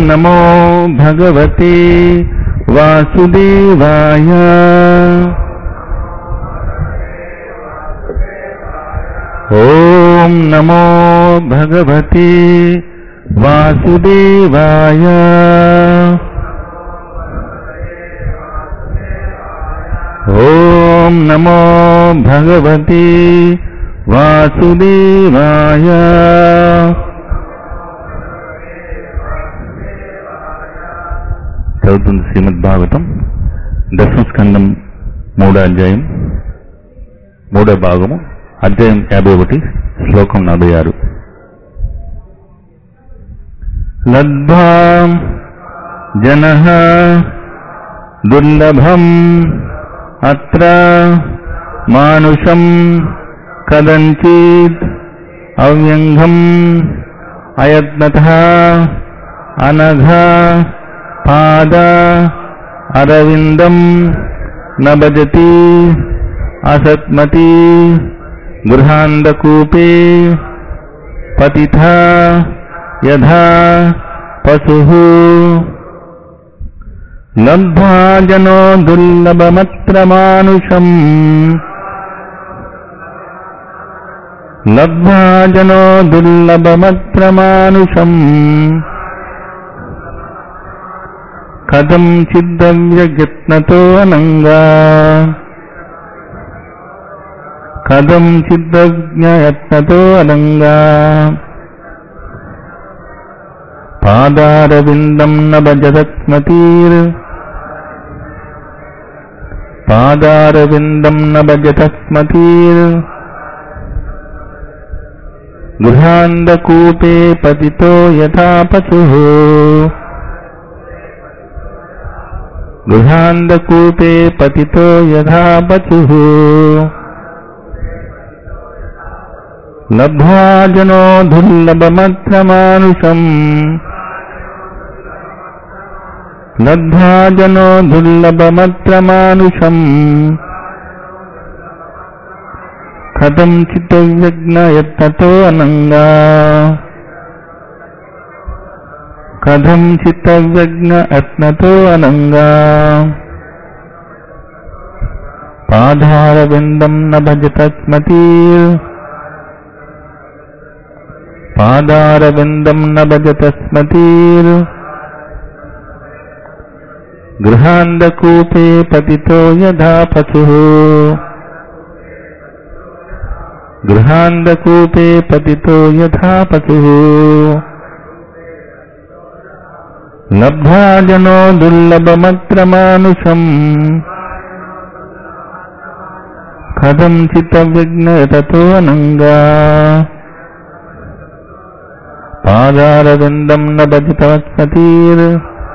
నమో భగవతే వాసుదేవాయ ఓం నమో భగవతే వాసుదేవాయ ఓం నమో భగవతే వాసుదేవాయ చదువుతుంది శ్రీమద్ భాగవతం దశమ స్కందం మూడో అధ్యాయం మూడో భాగము అధ్యాయం యాభై ఒకటి శ్లోకం నలభై ఆరు లద్భా జన దుర్లభం అత్ర మానుషం కదంచిత్ అవ్యంగం అయత్నత అనఘ పాద అరవిందం న భజతి అసత్మతి గృహాంధకూపే పతిథ యథా పశు లబ్ధ్వా జనో దుర్లభమత్ర మానుషం లబ్ధ్వా జనో దుర్లభమత్ర మానుషం కథం చిద్దవ్యయత్నతో అనంగా కథం చిద్దజ్ఞయత్నతో అనంగా పాదారవిందం న భజతస్మతీర్ పాదారవిందం న భజతస్మతీర్ గృహాంధకూపే పతితో యథా పశు గృహాంధకూపే పతితో యథా పశు లబ్ధ్వా జనో దుర్లభమత్ర మానుషం లబ్ధ్వా జనో దుర్లభమత్ర మానుషం కథం చిత్తవ్యజ్ఞయత్నతో అనంగా కథం చిత్తవ్యజ్ఞ అత్నతో అనంగా పాదారవిందం న భజతస్మతీర్ పాదారవిందం న భజతస్మతీర్ గృహాంధకూపే పతితో యథా పశు గృహాంధకూపే పతితో యథా పశు లబ్ధ్వా జనో దుర్లభమత్ర మానుషం కథం చిత్తవిఘ్నతతో అనంగా పాదారవిందం న భజితవత్సతీర్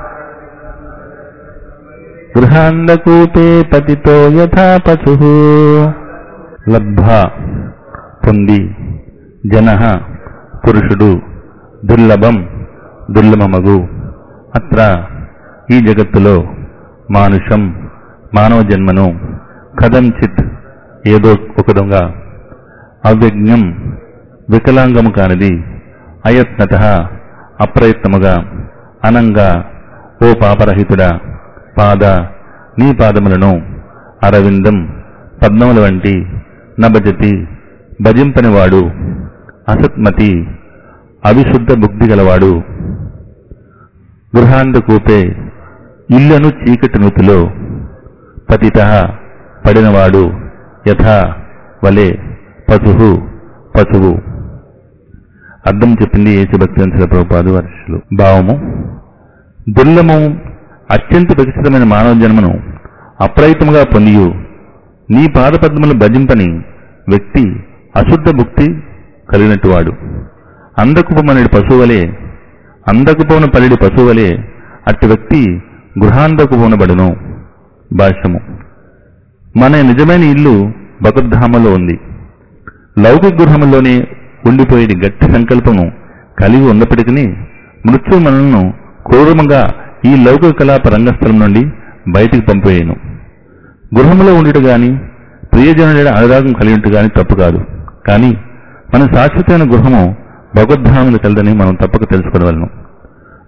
గృహాంధకూపే పతితో యథా పశు లబ్ధ పొంది జన పురుషుడు దుర్లభం దుర్లభమగు అత్ర ఈ జగత్తులో మానుషం మానవ జన్మను కథంచిత్ ఏదో ఒక దొంగ అవ్యజ్ఞం వికలాంగము కానిది అయత్నత అప్రయత్నముగా అనంగా ఓ పాపరహితుడా పాద నీ పాదములను అరవిందం పద్మముల వంటి నభజతి భజింపనివాడు అసత్మతి అవిశుద్ధ బుద్ధి గలవాడు గృహాంధకూపే ఇల్లను చీకటి నూతిలో పతిత పడినవాడు యథా వలే పశువు పశువు అర్థం చెప్పింది ఏసు భక్తివంతుల ప్రభుపాదు వర్షులు భావము దుర్లభము అత్యంత వికసితమైన మానవ జన్మను అప్రయత్నముగా పొందియు నీ పాదపద్మలు భజింపని వ్యక్తి అశుద్ధ భుక్తి కలిగినట్టువాడు అందకుపమనడి పశువులే అందకుపోన పలిడి పశువులే అట్టి వ్యక్తి గృహాంధకుపోనబడును భాష్యము మన నిజమైన ఇల్లు భగవద్ధామలో ఉంది లౌకిక గృహంలోనే ఉండిపోయేది గట్టి సంకల్పము కలిగి ఉన్నప్పటికీ మృత్యు మనల్ని క్రూరముగా ఈ లౌకిక కలాప రంగస్థలం నుండి బయటికి పంపేయను గృహంలో ఉండుట గాని ప్రియజనుడ అనురాగం కలిగినట్టు గాని తప్పు కాదు కానీ మన శాశ్వతమైన గృహము భగవద్ధాములు కలదని మనం తప్పక తెలుసుకోవలను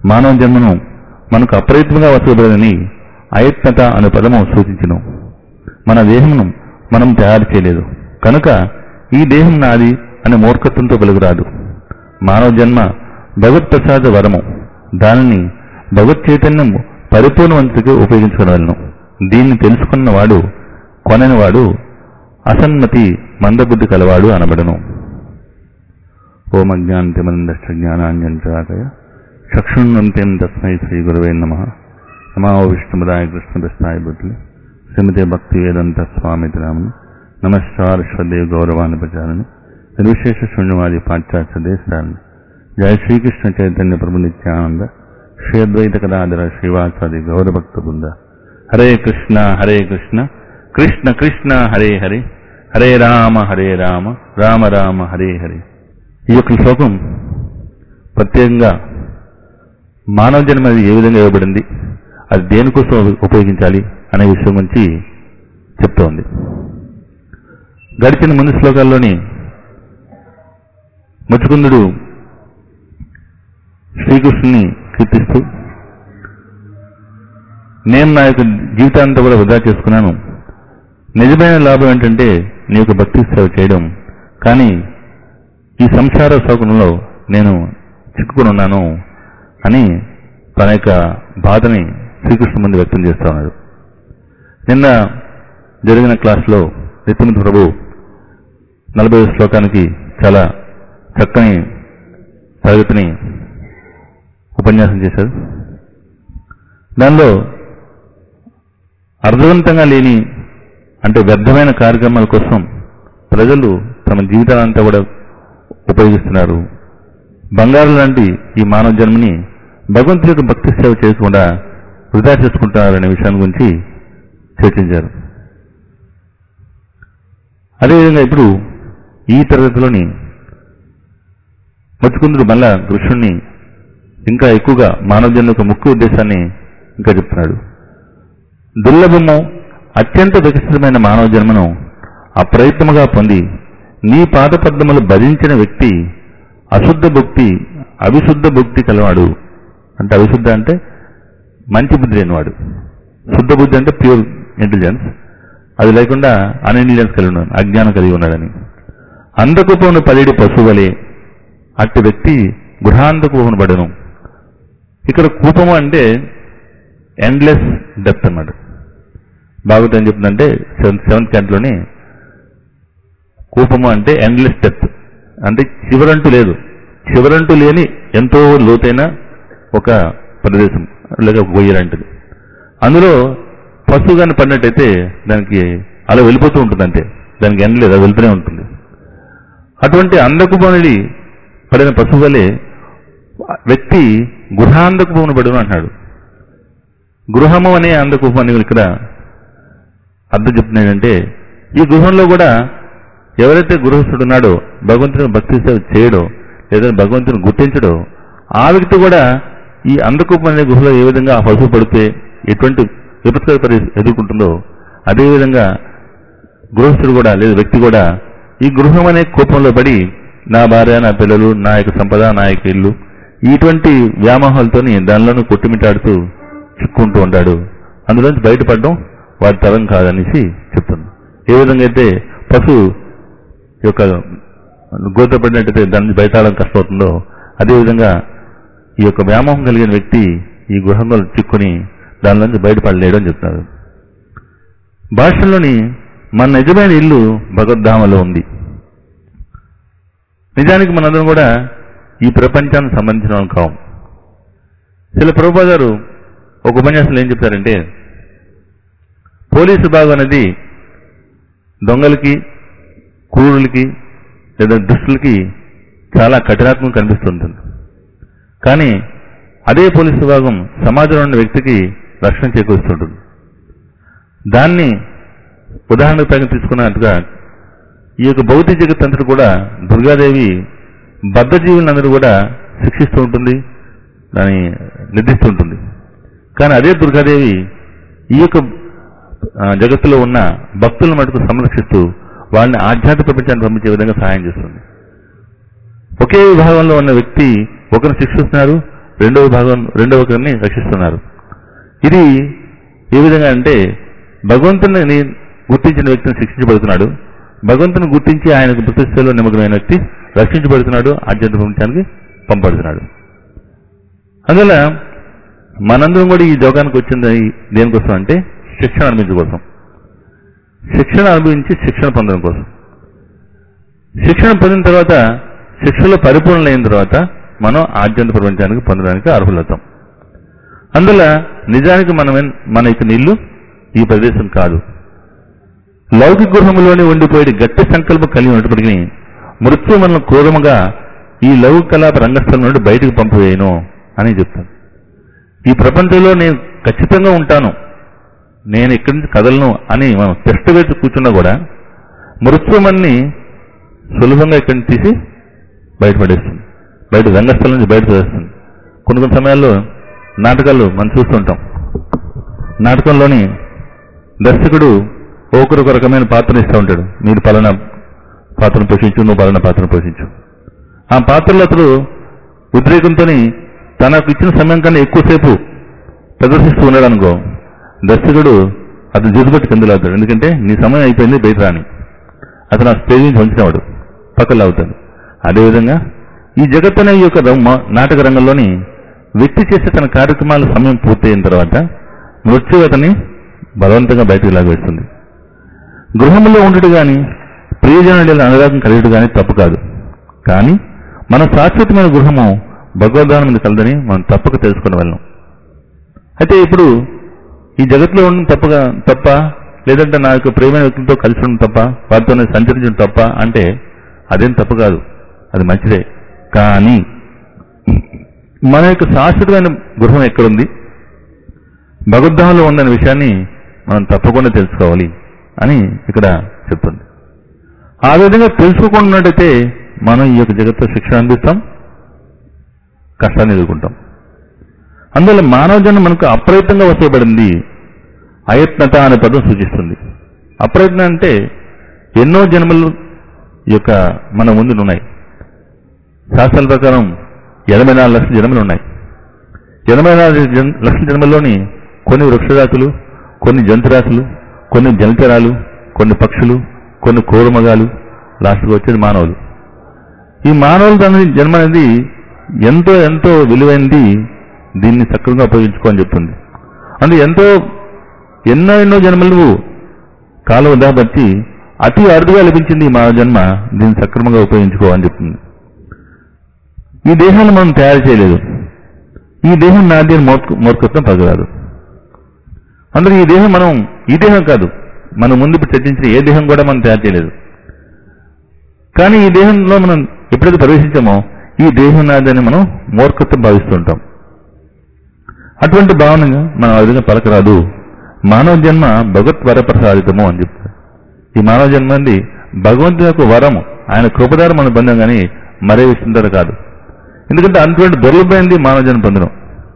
మానవ జన్మను మనకు అప్రయత్నంగా వసూబడదని అయత్నత అనే పదము సూచించును మన దేహమును మనం తయారు చేయలేదు కనుక ఈ దేహం నాది అనే మూర్ఖత్వంతో వెలుగురాదు మానవ జన్మ భగవత్ ప్రసాద వరము దానిని భగవత్ చైతన్యం పరిపూర్ణవంతుడికి ఉపయోగించుకోగలను దీన్ని తెలుసుకున్నవాడు కొననివాడు అసన్మతి మందబుద్ధి కలవాడు అనబడను ఓం అజ్ఞానంతిమందష్ట జ్ఞానాంజంచాకయ చక్షుణ్వంత్యం తస్మై శ్రీ గురవే నమ నమో విష్ణుమదాయ కృష్ణ ప్రస్థాయ బుద్ధులు శ్రీమతి భక్తి వేదంత స్వామితి రామని నమస్కార శ్రద్ధేవ గౌరవాన్ని ప్రచారని నిర్విశేష శూన్యవాది పాశ్చాత్య దేశాన్ని జయ శ్రీకృష్ణ చైతన్య ప్రభు నిత్యానంద శ్రీ అద్వైత కదాధర శ్రీవాసాది గౌరభక్త బృంద హరే కృష్ణ హరే కృష్ణ కృష్ణ కృష్ణ హరే హరే హరే రామ హరే రామ రామ రామ హరే హరే ఈ యొక్క శ్లోకం ప్రత్యేకంగా మానవ జన్మ అనేది ఏ విధంగా ఇవ్వబడింది అది దేనికోసం ఉపయోగించాలి అనే విషయం గురించి చెప్తోంది గడిచిన ముందు శ్లోకాల్లోని ముచ్చుకుందుడు శ్రీకృష్ణుని కీర్తిస్తూ నేను నా యొక్క జీవితాంతా కూడా వృధా చేసుకున్నాను నిజమైన లాభం ఏంటంటే నీ యొక్క భక్తి సేవ చేయడం కానీ ఈ సంసార శోకంలో నేను చిక్కుకుని ఉన్నాను అని తన యొక్క బాధని శ్రీకృష్ణ ముందు వ్యక్తం చేస్తా ఉన్నాడు నిన్న జరిగిన క్లాస్లో నిత్యమిత్ర ప్రభు నలభై శ్లోకానికి చాలా చక్కని తరగతిని ఉపన్యాసం చేశారు దానిలో అర్థవంతంగా లేని అంటే వ్యర్థమైన కార్యక్రమాల కోసం ప్రజలు తమ జీవితాలంతా కూడా ఉపయోగిస్తున్నారు బంగారం లాంటి ఈ మానవ జన్మని భగవంతుడి యొక్క భక్తి సేవ చేయకుండా వృధా చేసుకుంటున్నారనే విషయాన్ని గురించి చర్చించారు అదేవిధంగా ఇప్పుడు ఈ తరగతిలోని మచ్చుకుందుడు మళ్ళా కృష్ణుణ్ణి ఇంకా ఎక్కువగా మానవ జన్మ యొక్క ముఖ్య ఉద్దేశాన్ని ఇంకా చెప్తున్నాడు దుర్లభము అత్యంత వికసితమైన మానవ జన్మను అప్రయత్నముగా పొంది నీ పాదపద్మలు భజించిన వ్యక్తి అశుద్ధ భక్తి అవిశుద్ధ భక్తి కలవాడు అంటే అవిశుద్ధ అంటే మంచి బుద్ధి లేనివాడు శుద్ధ బుద్ధి అంటే ప్యూర్ ఇంటెలిజెన్స్ అది లేకుండా అన్ఇంటెలిజెన్స్ కలిగి ఉన్నాడు అజ్ఞానం కలిగి ఉన్నాడని అందకుపోను పదిడి పశువులే అట్టి వ్యక్తి గృహాంతకు పడను ఇక్కడ కూపము అంటే ఎండ్లెస్ డెప్త్ అన్నమాట భాగవతం ఏం చెప్తుందంటే సెవెంత్ సెవెంత్ క్యాంట్లోని కూపము అంటే ఎండ్లెస్ డెప్త్ అంటే చివరంటూ లేదు చివరంటూ లేని ఎంతో లోతైన ఒక ప్రదేశం లేక ఒక గొయ్యి లాంటిది అందులో పశువు కానీ పడినట్టయితే దానికి అలా వెళ్ళిపోతూ ఉంటుంది అంతే దానికి ఎండ లేదు అది వెళ్తూనే ఉంటుంది అటువంటి అందకుపోనిది పడిన పశువు వలె వ్యక్తి గృహాంధకుపోని పడును అంటున్నాడు గృహము అనే అందకుపు అని ఇక్కడ అర్థం చెప్తున్నాడంటే ఈ గృహంలో కూడా ఎవరైతే గృహస్థుడు ఉన్నాడో భగవంతుని భక్తి సేవ చేయడో లేదా భగవంతుని గుర్తించడో ఆ వ్యక్తి కూడా ఈ అందకూపం అనే గుహలో ఏ విధంగా ఆ పశువు పడితే ఎటువంటి విపత్కర పరిస్థితి ఎదుర్కొంటుందో అదేవిధంగా గృహస్థుడు కూడా లేదా వ్యక్తి కూడా ఈ గృహం అనే కోపంలో పడి నా భార్య నా పిల్లలు నా యొక్క సంపద నా యొక్క ఇల్లు ఇటువంటి వ్యామోహాలతోని దానిలోనూ కొట్టుమిట్టాడుతూ చిక్కుంటూ ఉంటాడు అందులోంచి బయటపడడం వాడి తరం కాదనేసి చెప్తుంది ఏ విధంగా అయితే పశువు యొక్క గోత పడినట్టయితే దాని నుంచి బయటపడడం కష్టమవుతుందో అదేవిధంగా ఈ యొక్క వ్యామోహం కలిగిన వ్యక్తి ఈ గృహంలో చిక్కుని దాని నుంచి బయటపడలేడు అని చెప్తున్నారు భాషలోని మన నిజమైన ఇల్లు భగవద్ధామలో ఉంది నిజానికి మనందరం కూడా ఈ ప్రపంచానికి సంబంధించిన వాళ్ళం కావు శిల ప్రభుపా గారు ఒక ఉపన్యాసంలో ఏం చెప్తారంటే పోలీసు భాగం అనేది దొంగలకి క్రూరులకి లేదా దుష్టులకి చాలా కఠినాత్మకం కనిపిస్తుంటుంది కానీ అదే పోలీసు విభాగం సమాజంలో ఉన్న వ్యక్తికి రక్షణ చేకూరుస్తుంటుంది దాన్ని ఉదాహరణకు తగిన తీసుకున్నట్టుగా ఈ యొక్క భౌతిక జగత్తంతటి కూడా దుర్గాదేవి బద్ధజీవులందరూ కూడా శిక్షిస్తూ ఉంటుంది దాన్ని నిర్దిస్తూ ఉంటుంది కానీ అదే దుర్గాదేవి ఈ యొక్క ఆ, జగత్తులో ఉన్న భక్తులను మటుకు సంరక్షిస్తూ వాళ్ళని ఆధ్యాత్మిక ప్రపంచాన్ని పంపించే విధంగా సహాయం చేస్తుంది ఒకే విభాగంలో ఉన్న వ్యక్తి ఒకరిని శిక్షిస్తున్నారు రెండవ భాగం రెండవ ఒకరిని రక్షిస్తున్నారు ఇది ఏ విధంగా అంటే భగవంతుని గుర్తించిన వ్యక్తిని శిక్షించబడుతున్నాడు భగవంతుని గుర్తించి ఆయనకు ప్రతిష్టలో నిమగ్నమైన వ్యక్తి రక్షించబడుతున్నాడు ఆధ్యాత్మిక ప్రపంచానికి పంపబడుతున్నాడు అందువల్ల మనందరం కూడా ఈ జోగానికి వచ్చింది దేనికోసం అంటే శిక్షణ అనుభవించడం కోసం శిక్షణ అనుభవించి శిక్షణ పొందడం కోసం శిక్షణ పొందిన తర్వాత శిక్షలో పరిపూర్ణ అయిన తర్వాత మనం ఆధ్యాత్మిక ప్రపంచానికి పొందడానికి అర్హులవుతాం అందువల్ల నిజానికి మనం మన యొక్క నీళ్లు ఈ ప్రదేశం కాదు లౌకిక గృహంలోనే ఉండిపోయి గట్టి సంకల్పం కలిగి ఉన్నప్పటికీ మృత్యు మనం క్రూరముగా ఈ లౌకిక కలాప రంగస్థలం నుండి బయటకు పంపివేయను అని చెప్తాను ఈ ప్రపంచంలో నేను ఖచ్చితంగా ఉంటాను నేను ఇక్కడి నుంచి కదలను అని మనం టెస్ట్ వేసి కూర్చున్నా కూడా మృత్యుమన్ని సులభంగా ఇక్కడి నుంచి తీసి బయటపడేస్తుంది బయట రంగస్థలం నుంచి బయట పడేస్తుంది కొన్ని కొన్ని సమయాల్లో నాటకాలు మనం చూస్తుంటాం నాటకంలోని దర్శకుడు ఒకరొక రకమైన పాత్ర ఇస్తూ ఉంటాడు మీరు పలానా పాత్రను పోషించు నువ్వు పలానా పాత్రను పోషించు ఆ పాత్రలో అతడు ఉద్రేకంతో తనకు ఇచ్చిన సమయం కన్నా ఎక్కువసేపు ప్రదర్శిస్తూ ఉన్నాడు అనుకో దర్శకుడు అతను జుదుబట్టి కిందలవుతాడు ఎందుకంటే నీ సమయం అయిపోయింది బయట రాని అతను ఆ స్టేజ్ నుంచి వంచినవాడు పక్కలు అవుతాడు అదేవిధంగా ఈ జగత్ అనే ఈ యొక్క రంగ- నాటక రంగంలోని వ్యక్తి చేసే తన కార్యక్రమాల సమయం పూర్తయిన తర్వాత మృత్యు అతన్ని బలవంతంగా బయటకు లాగేస్తుంది గృహంలో ఉండడు గాని ప్రియజనుల అనురాగం కలిగడు గాని తప్పు కాదు కానీ మన శాశ్వతమైన గృహము భగవద్ధానం మీద కలదని మనం తప్పక తెలుసుకునే వెళ్ళం అయితే ఇప్పుడు ఈ జగత్తులో ఉండడం తప్పగా తప్ప లేదంటే నా యొక్క ప్రేమైన వ్యక్తులతో కలిసి ఉండడం తప్ప వారితో నేను సంచరించడం తప్ప అంటే అదేం తప్పు కాదు అది మంచిదే కానీ మన యొక్క శాశ్వతమైన గృహం ఎక్కడుంది భగవద్ధామంలో ఉందనే విషయాన్ని మనం తప్పకుండా తెలుసుకోవాలి అని ఇక్కడ చెప్తుంది ఆ విధంగా తెలుసుకోకుండా ఉన్నట్టయితే మనం ఈ యొక్క జగత్తులో శిక్షణ అందిస్తాం కష్టాన్ని ఎదుర్కొంటాం అందువల్ల మానవ జన్మ మనకు అప్రయత్నంగా వసయబడింది అయత్నత అనే పదం సూచిస్తుంది అప్రయత్నం అంటే ఎన్నో జన్మలు ఈ యొక్క మన ముందు ఉన్నాయి శాస్త్రాల ప్రకారం ఎనభై నాలుగు లక్షల జన్మలు ఉన్నాయి ఎనభై నాలుగు జన్- లక్షల జన్మల్లోని కొన్ని వృక్షరాశులు కొన్ని జంతురాశులు కొన్ని జలచరాలు కొన్ని పక్షులు కొన్ని కోరుమగాలు లాస్ట్కి వచ్చేది మానవులు ఈ మానవులు తన జన్మ అనేది ఎంతో ఎంతో విలువైనది దీన్ని సక్రమంగా ఉపయోగించుకో అని చెప్తుంది అంటే ఎంతో ఎన్నో ఎన్నో జన్మలు నువ్వు కాలం ఉదాహరించి అతి అరుదుగా లభించింది ఈ మానవ జన్మ దీన్ని సక్రమంగా ఉపయోగించుకో అని చెప్తుంది ఈ దేహాన్ని మనం తయారు చేయలేదు ఈ దేహం నాది అని మూర్ఖ మూర్ఖత్వం పగరాదు అందులో ఈ దేహం మనం ఈ దేహం కాదు మనం ముందు ఇప్పుడు చర్చించిన ఏ దేహం కూడా మనం తయారు చేయలేదు కానీ ఈ దేహంలో మనం ఎప్పుడైతే ప్రవేశించామో ఈ దేహం నాదని మనం మూర్ఖత్వం భావిస్తుంటాం అటువంటి భావనగా మనం ఆ విధంగా పలకరాదు మానవ జన్మ భగవత్ వరప్రసాదితము అని చెప్తారు ఈ మానవ జన్మ అనేది భగవంతుని యొక్క వరము ఆయన కృపదారం మన బంధం కానీ మరే విషయం ద్వారా కాదు ఎందుకంటే అటువంటి దుర్లభమైంది మానవ జన్మ పొందడం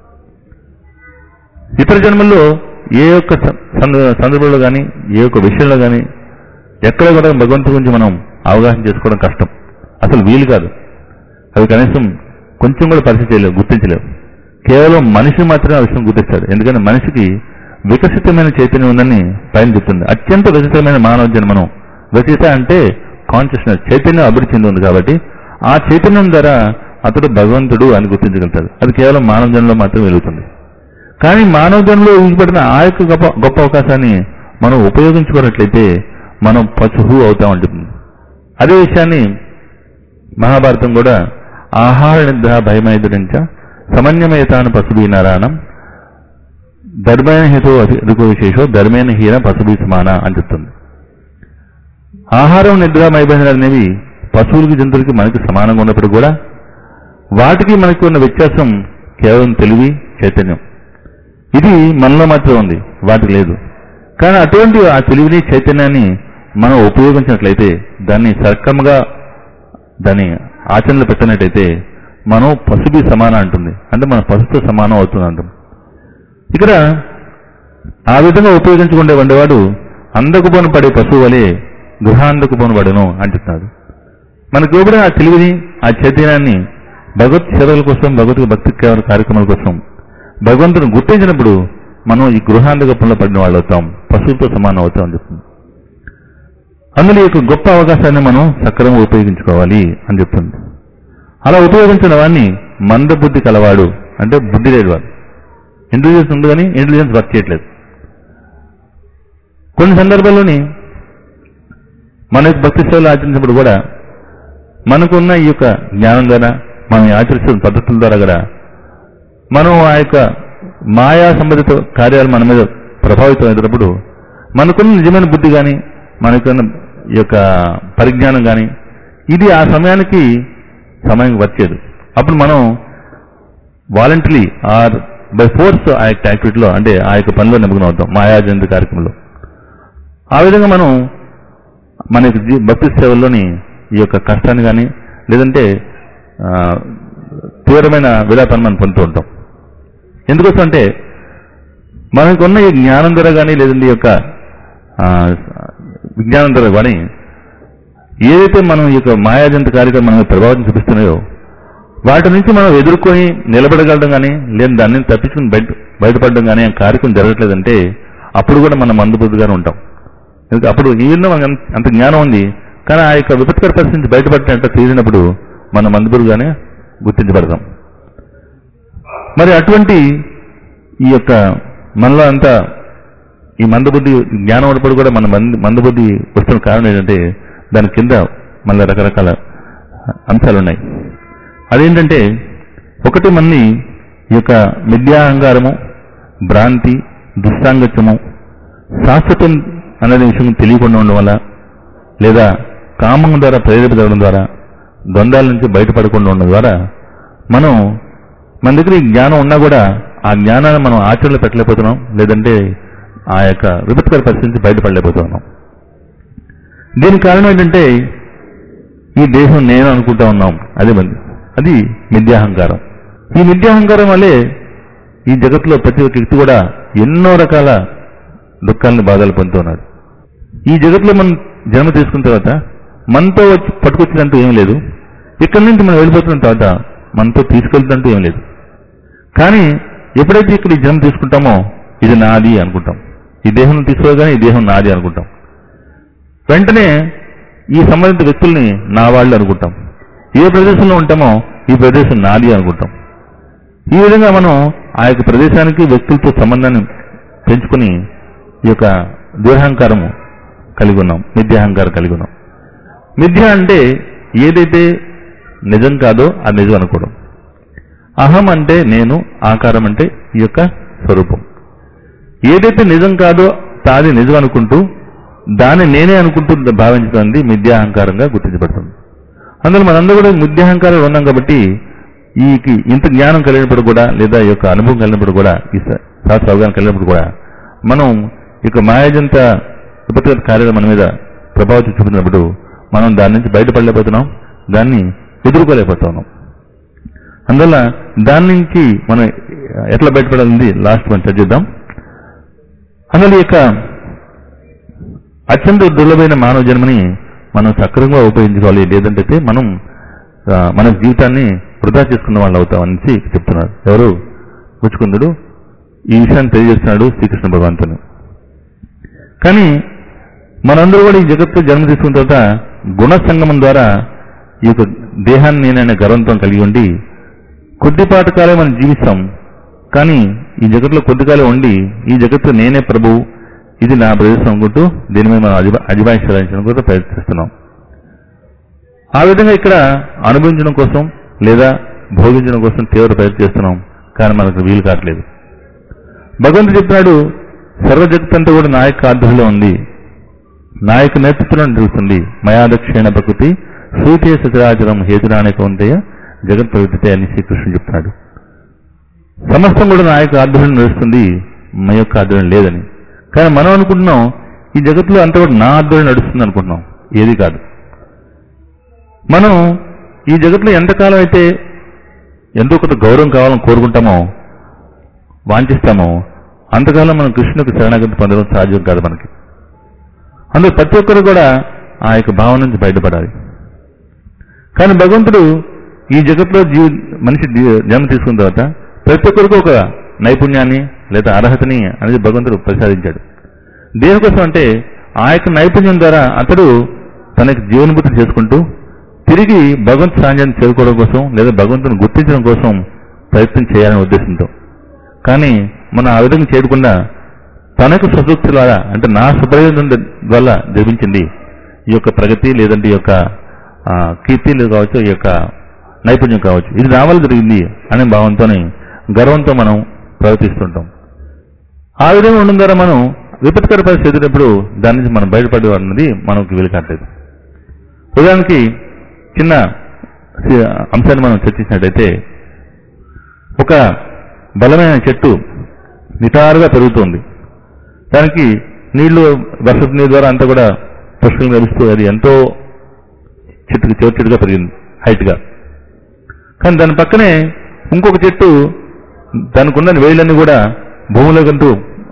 ఇతర జన్మల్లో ఏ యొక్క స- సంద- సందర్భంలో కానీ ఏ యొక్క విషయంలో కానీ ఎక్కడ కూడా భగవంతుడి గురించి మనం అవగాహన చేసుకోవడం కష్టం అసలు వీలు కాదు అవి కనీసం కొంచెం కూడా పరిచయం చేయలేవు గుర్తించలేవు కేవలం మనిషి మాత్రమే ఆ విషయం గుర్తిస్తాడు ఎందుకంటే మనిషికి వికసితమైన చైతన్యం ఉందని పైన చెప్తుంది అత్యంత వికసితమైన మానవ జన్మను వికసిత అంటే కాన్షియస్నెస్ చైతన్యం అభివృద్ధి చెంది ఉంది కాబట్టి ఆ చైతన్యం ద్వారా అతడు భగవంతుడు అని గుర్తించగలుగుతాడు అది కేవలం మానవ జన్మలో మాత్రమే వెలుగుతుంది కానీ మానవ జన్మలో ఊహించబడిన ఆ యొక్క గొప్ప గొప్ప అవకాశాన్ని మనం ఉపయోగించుకున్నట్లయితే మనం పశువు అవుతామని చెప్తుంది అదే విషయాన్ని మహాభారతం కూడా ఆహార నిద్ర భయమైదురించ సమన్యమయతాను పశుభీ నారాయణం ధర్మైన హేతు అధిక విశేషో ధర్మైన హీన పశుభీ సమాన అని చెప్తుంది ఆహారం నిద్ర మైబంధనాలు అనేవి పశువులకి జంతువులకి మనకి సమానంగా ఉన్నప్పుడు కూడా వాటికి మనకి ఉన్న వ్యత్యాసం కేవలం తెలివి చైతన్యం ఇది మనలో మాత్రమే ఉంది వాటికి లేదు కానీ అటువంటి ఆ తెలివిని చైతన్యాన్ని మనం ఉపయోగించినట్లయితే దాన్ని సక్రమంగా దాన్ని ఆచరణలో పెట్టినట్టయితే మనం పశువి సమానం అంటుంది అంటే మన పశుతో సమానం అవుతుంది అంటాం ఇక్కడ ఆ విధంగా ఉపయోగించుకుంటే వండేవాడు అందకుపోను పడే పశువు వలె గృహాందకుపోను పడను అంటున్నాడు మనకు ఇవ్వబడిన ఆ తెలివిని ఆ చైతన్యాన్ని భగవత్ సేవల కోసం భగవత్ భక్తి కేవల కార్యక్రమాల కోసం భగవంతుని గుర్తించినప్పుడు మనం ఈ గృహాంతగప్పంలో పడిన వాళ్ళు అవుతాం పశువులతో సమానం అవుతాం అని చెప్తుంది అందులో ఈ యొక్క గొప్ప అవకాశాన్ని మనం సక్రమంగా ఉపయోగించుకోవాలి అని చెప్తుంది అలా ఉపయోగించిన వాడిని మందబుద్ధి కలవాడు అంటే బుద్ధి లేనివాడు ఇంటెలిజెన్స్ ఉంది కానీ ఇంటెలిజెన్స్ వర్క్ చేయట్లేదు కొన్ని సందర్భాల్లోని మన యొక్క భక్తి సేవలు ఆచరించినప్పుడు కూడా మనకున్న ఈ యొక్క జ్ఞానం ద్వారా మనం ఆచరిస్తున్న పద్ధతుల ద్వారా కూడా మనం ఆ యొక్క మాయా సంబంధిత కార్యాలు మన మీద ప్రభావితం అయినప్పుడు మనకున్న నిజమైన బుద్ధి కానీ మనకున్న ఈ యొక్క పరిజ్ఞానం కానీ ఇది ఆ సమయానికి సమయం వచ్చేది అప్పుడు మనం వాలంటరీ ఆర్ బై ఫోర్స్ ఆ యొక్క యాక్టివిటీలో అంటే ఆ యొక్క పనిలో నిమగ్నం అవుతాం మాయాజంతి కార్యక్రమంలో ఆ విధంగా మనం మన యొక్క జీ- భక్తి సేవల్లోని ఈ యొక్క కష్టాన్ని కానీ లేదంటే ఆ, తీవ్రమైన విలాపాన్ని మనం పొందుతూ ఉంటాం ఎందుకోసం అంటే మనకున్న ఈ జ్ఞానం ద్వారా కానీ లేదంటే ఈ యొక్క ఆ, విజ్ఞానం ద్వారా కానీ ఏదైతే మనం ఈ యొక్క మాయాజంత కార్యక్రమం మన మీద ప్రభావం చూపిస్తున్నాయో వాటి నుంచి మనం ఎదుర్కొని నిలబడగలడం కానీ లేదా దాన్ని తప్పించుకుని బయట బయటపడడం కానీ ఆ కార్యక్రమం జరగట్లేదంటే అప్పుడు కూడా మనం మందుబుద్ధిగానే ఉంటాం ఎందుకంటే అప్పుడు ఈయన మనకు అంత- అంత జ్ఞానం ఉంది కానీ ఆ యొక్క విపత్కర పరిస్థితి నుంచి బయటపడినట్టు తీరినప్పుడు మనం మందుబురుగానే గుర్తించబడతాం మరి అటువంటి ఈ యొక్క మనలో అంతా ఈ మందబుద్ధి జ్ఞానం ఉన్నప్పుడు కూడా మన మంద మందబుద్ధి వస్తున్న కారణం ఏంటంటే దాని కింద మళ్ళీ రకరకాల అంశాలు ఉన్నాయి అదేంటంటే ఒకటి మన్ని ఈ యొక్క మిథ్యాహంకారము భ్రాంతి దుస్సాంగత్యము శాశ్వతం అనే విషయం తెలియకుండా ఉండడం వల్ల లేదా కామం ద్వారా ప్రేరేపితవడం ద్వారా ద్వంద్వాల నుంచి బయటపడకుండా ఉండడం ద్వారా మనం మన దగ్గర ఈ జ్ఞానం ఉన్నా కూడా ఆ జ్ఞానాన్ని మనం ఆచరణలో పెట్టలేకపోతున్నాం లేదంటే ఆ యొక్క విపత్కర పరిస్థితి నుంచి బయటపడలేకపోతున్నాం దీనికి కారణం ఏంటంటే ఈ దేశం నేను అనుకుంటా ఉన్నాం అది మంది అది మిథ్యాహంకారం ఈ మిథ్యాహంకారం వల్లే ఈ జగత్తులో ప్రతి ఒక్క వ్యక్తి కూడా ఎన్నో రకాల దుఃఖాలను బాధలు పొందుతున్నాడు ఈ జగత్తులో మనం జన్మ తీసుకున్న తర్వాత మనతో వచ్చి పట్టుకొచ్చినంటూ ఏం లేదు ఇక్కడి నుంచి మనం వెళ్ళిపోతున్న తర్వాత మనతో తీసుకెళ్తున్నట్టు ఏం లేదు కానీ ఎప్పుడైతే ఇక్కడ ఈ జన్మ తీసుకుంటామో ఇది నాది అనుకుంటాం ఈ దేహం తీసుకోగానే ఈ దేహం నాది అనుకుంటాం వెంటనే ఈ సంబంధిత వ్యక్తుల్ని నా వాళ్ళు అనుకుంటాం ఏ ప్రదేశంలో ఉంటామో ఈ ప్రదేశం నాది అనుకుంటాం ఈ విధంగా మనం ఆ యొక్క ప్రదేశానికి వ్యక్తులతో సంబంధాన్ని పెంచుకుని ఈ యొక్క దురహంకారము కలిగి ఉన్నాం మిథ్యాహంకారం కలిగి ఉన్నాం మిథ్య అంటే ఏదైతే నిజం కాదో అది నిజం అనుకోవడం అహం అంటే నేను ఆకారం అంటే ఈ యొక్క స్వరూపం ఏదైతే నిజం కాదో తాది నిజం అనుకుంటూ దాన్ని నేనే అనుకుంటూ భావించడం అనేది మిథ్యాహంకారంగా గుర్తించబడుతుంది అందులో మనందరూ కూడా మిథ్యాహంకారం ఉన్నాం కాబట్టి ఈ ఇంత జ్ఞానం కలిగినప్పుడు కూడా లేదా ఈ యొక్క అనుభవం కలిగినప్పుడు కూడా ఈ శా- శాస్త్ర అవగాహన కలిగినప్పుడు కూడా మనం ఈ యొక్క మాయాజంత విపత్కర కార్యాలు మన మీద ప్రభావం చూపుతున్నప్పుడు మనం దాని నుంచి బయటపడలేకపోతున్నాం దాన్ని ఎదుర్కోలేకపోతున్నాం అందువల్ల దాని నుంచి మనం ఎట్లా బయటపడాలి లాస్ట్ మనం చర్చిద్దాం అందులో ఈ యొక్క అత్యంత దుర్లభమైన మానవ జన్మని మనం సక్రమంగా ఉపయోగించుకోవాలి లేదంటే మనం ఆ, మన జీవితాన్ని వృధా చేసుకున్న వాళ్ళు అవుతాం అనేసి చెప్తున్నారు ఎవరు ముచ్చుకుందుడు ఈ విషయాన్ని తెలియజేస్తున్నాడు శ్రీకృష్ణ భగవంతుని కానీ మనందరూ కూడా ఈ జగత్తు జన్మ తీసుకున్న తర్వాత గుణ సంగమం ద్వారా ఈ యొక్క దేహాన్ని నేననే గర్వంతో కలిగి ఉండి కొద్దిపాటి కాలే మనం జీవిస్తాం కానీ ఈ జగత్తులో కొద్ది కాలే ఉండి ఈ జగత్తు నేనే ప్రభువు ఇది నా ప్రదేశం అనుకుంటూ దీని మీద మనం అజిబా అజిబాయిస్తారని కూడా ప్రయత్నిస్తున్నాం ఆ విధంగా ఇక్కడ అనుభవించడం కోసం లేదా భోగించడం కోసం తీవ్ర ప్రయత్నం చేస్తున్నాం కానీ మనకు వీలు కావట్లేదు భగవంతుడు చెప్పినాడు సర్వ జగత్తంతా కూడా నా యొక్క ఆధ్వర్యంలో ఉంది నా యొక్క నేతృత్వంలో జరుగుతుంది మయాదక్షిణ ప్రకృతి సూతే సచరాచరం హేతురాణిక ఉంటే జగత్ ప్రవృత్తే అని శ్రీకృష్ణుడు చెప్తున్నాడు సమస్తం కూడా నా యొక్క ఆధ్వర్యం నడుస్తుంది మా యొక్క ఆధ్వర్యం లేదని కానీ మనం అనుకుంటున్నాం ఈ జగత్తులో అంతా కూడా నా ఆధ్వర్యం నడుస్తుంది అనుకుంటున్నాం ఏది కాదు మనం ఈ జగత్తులో ఎంతకాలం అయితే ఎంతో కొంత గౌరవం కావాలని కోరుకుంటామో వాంఛిస్తామో అంతకాలం మనం కృష్ణునికి శరణాగతి పొందడం సాధ్యం కాదు మనకి అందులో ప్రతి ఒక్కరు కూడా ఆ యొక్క భావం నుంచి బయటపడాలి కానీ భగవంతుడు ఈ జగత్తులో జీవి మనిషి జీ- జన్మ తీసుకున్న తర్వాత ప్రతి ఒక్కరికి ఒక నైపుణ్యాన్ని లేదా అర్హతని అనేది భగవంతుడు ప్రసాదించాడు దేనికోసం అంటే ఆ యొక్క నైపుణ్యం ద్వారా అతడు తనకి జీవనభూతి చేసుకుంటూ తిరిగి భగవంతు సాంజాన్ని చేరుకోవడం కోసం లేదా భగవంతుని గుర్తించడం కోసం ప్రయత్నం చేయాలనే ఉద్దేశంతో కానీ మనం ఆ విధంగా చేయకుండా తనకు స్వతృప్తి ద్వారా అంటే నా సుప్రయోజనం వల్ల జపించింది ఈ యొక్క ప్రగతి లేదంటే ఈ యొక్క ఆ, కీర్తి లేదు కావచ్చు ఈ యొక్క నైపుణ్యం కావచ్చు ఇది నా వల్ల జరిగింది అనే భావంతోనే గర్వంతో మనం ప్రవర్తిస్తుంటాం ఆ విధంగా ఉండడం ద్వారా మనం విపత్కర పరిస్థితి ఎదురైనప్పుడు దాని నుంచి మనం బయటపడే అన్నది మనకు వీలు కావట్లేదు ఉదాహరణకి చిన్న సి- అంశాన్ని మనం చర్చించినట్టయితే ఒక బలమైన చెట్టు నిటారుగా పెరుగుతుంది దానికి నీళ్లు వర్షపు నీరు ద్వారా అంతా కూడా పుష్కలంగా లభిస్తూ అది ఎంతో చెట్టుకి చివరి చెట్టుగా పెరిగింది హైట్గా కానీ దాని పక్కనే ఇంకొక చెట్టు దానికి ఉన్న వేళ్ళన్నీ కూడా భూమిలోకంటూ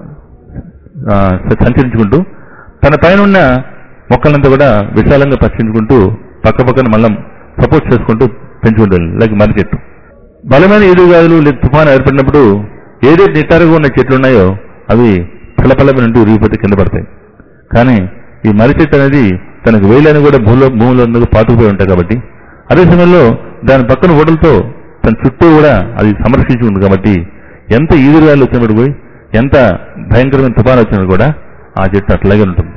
ఆ, సంచరించుకుంటూ తన పైన ఉన్న మొక్కలంతా కూడా విశాలంగా పచ్చించుకుంటూ పక్క పక్కన మళ్ళం సపోర్ట్ చేసుకుంటూ పెంచుకుంటుంది లైక్ మర్రి చెట్టు బలమైన ఈదుగాదులు లేదా తుఫాను ఏర్పడినప్పుడు ఏదైతే నిటారుగా ఉన్న చెట్లు ఉన్నాయో అవి పలపలమంటూ విరిగిపోతే కింద పడతాయి కానీ ఈ మర్రి చెట్టు అనేది తనకు వేలని కూడా భూమిలో భూమిలో ఉన్నది పాతుకుపోయి ఉంటాయి కాబట్టి అదే సమయంలో దాని పక్కన ఓడలతో తన చుట్టూ కూడా అది సంరక్షించుకుంది కాబట్టి ఎంత ఈదురుగాలు వచ్చినప్పుడు కూడా ఎంత భయంకరమైన తుఫాను వచ్చినప్పుడు కూడా ఆ చెట్టు అట్లాగే ఉంటుంది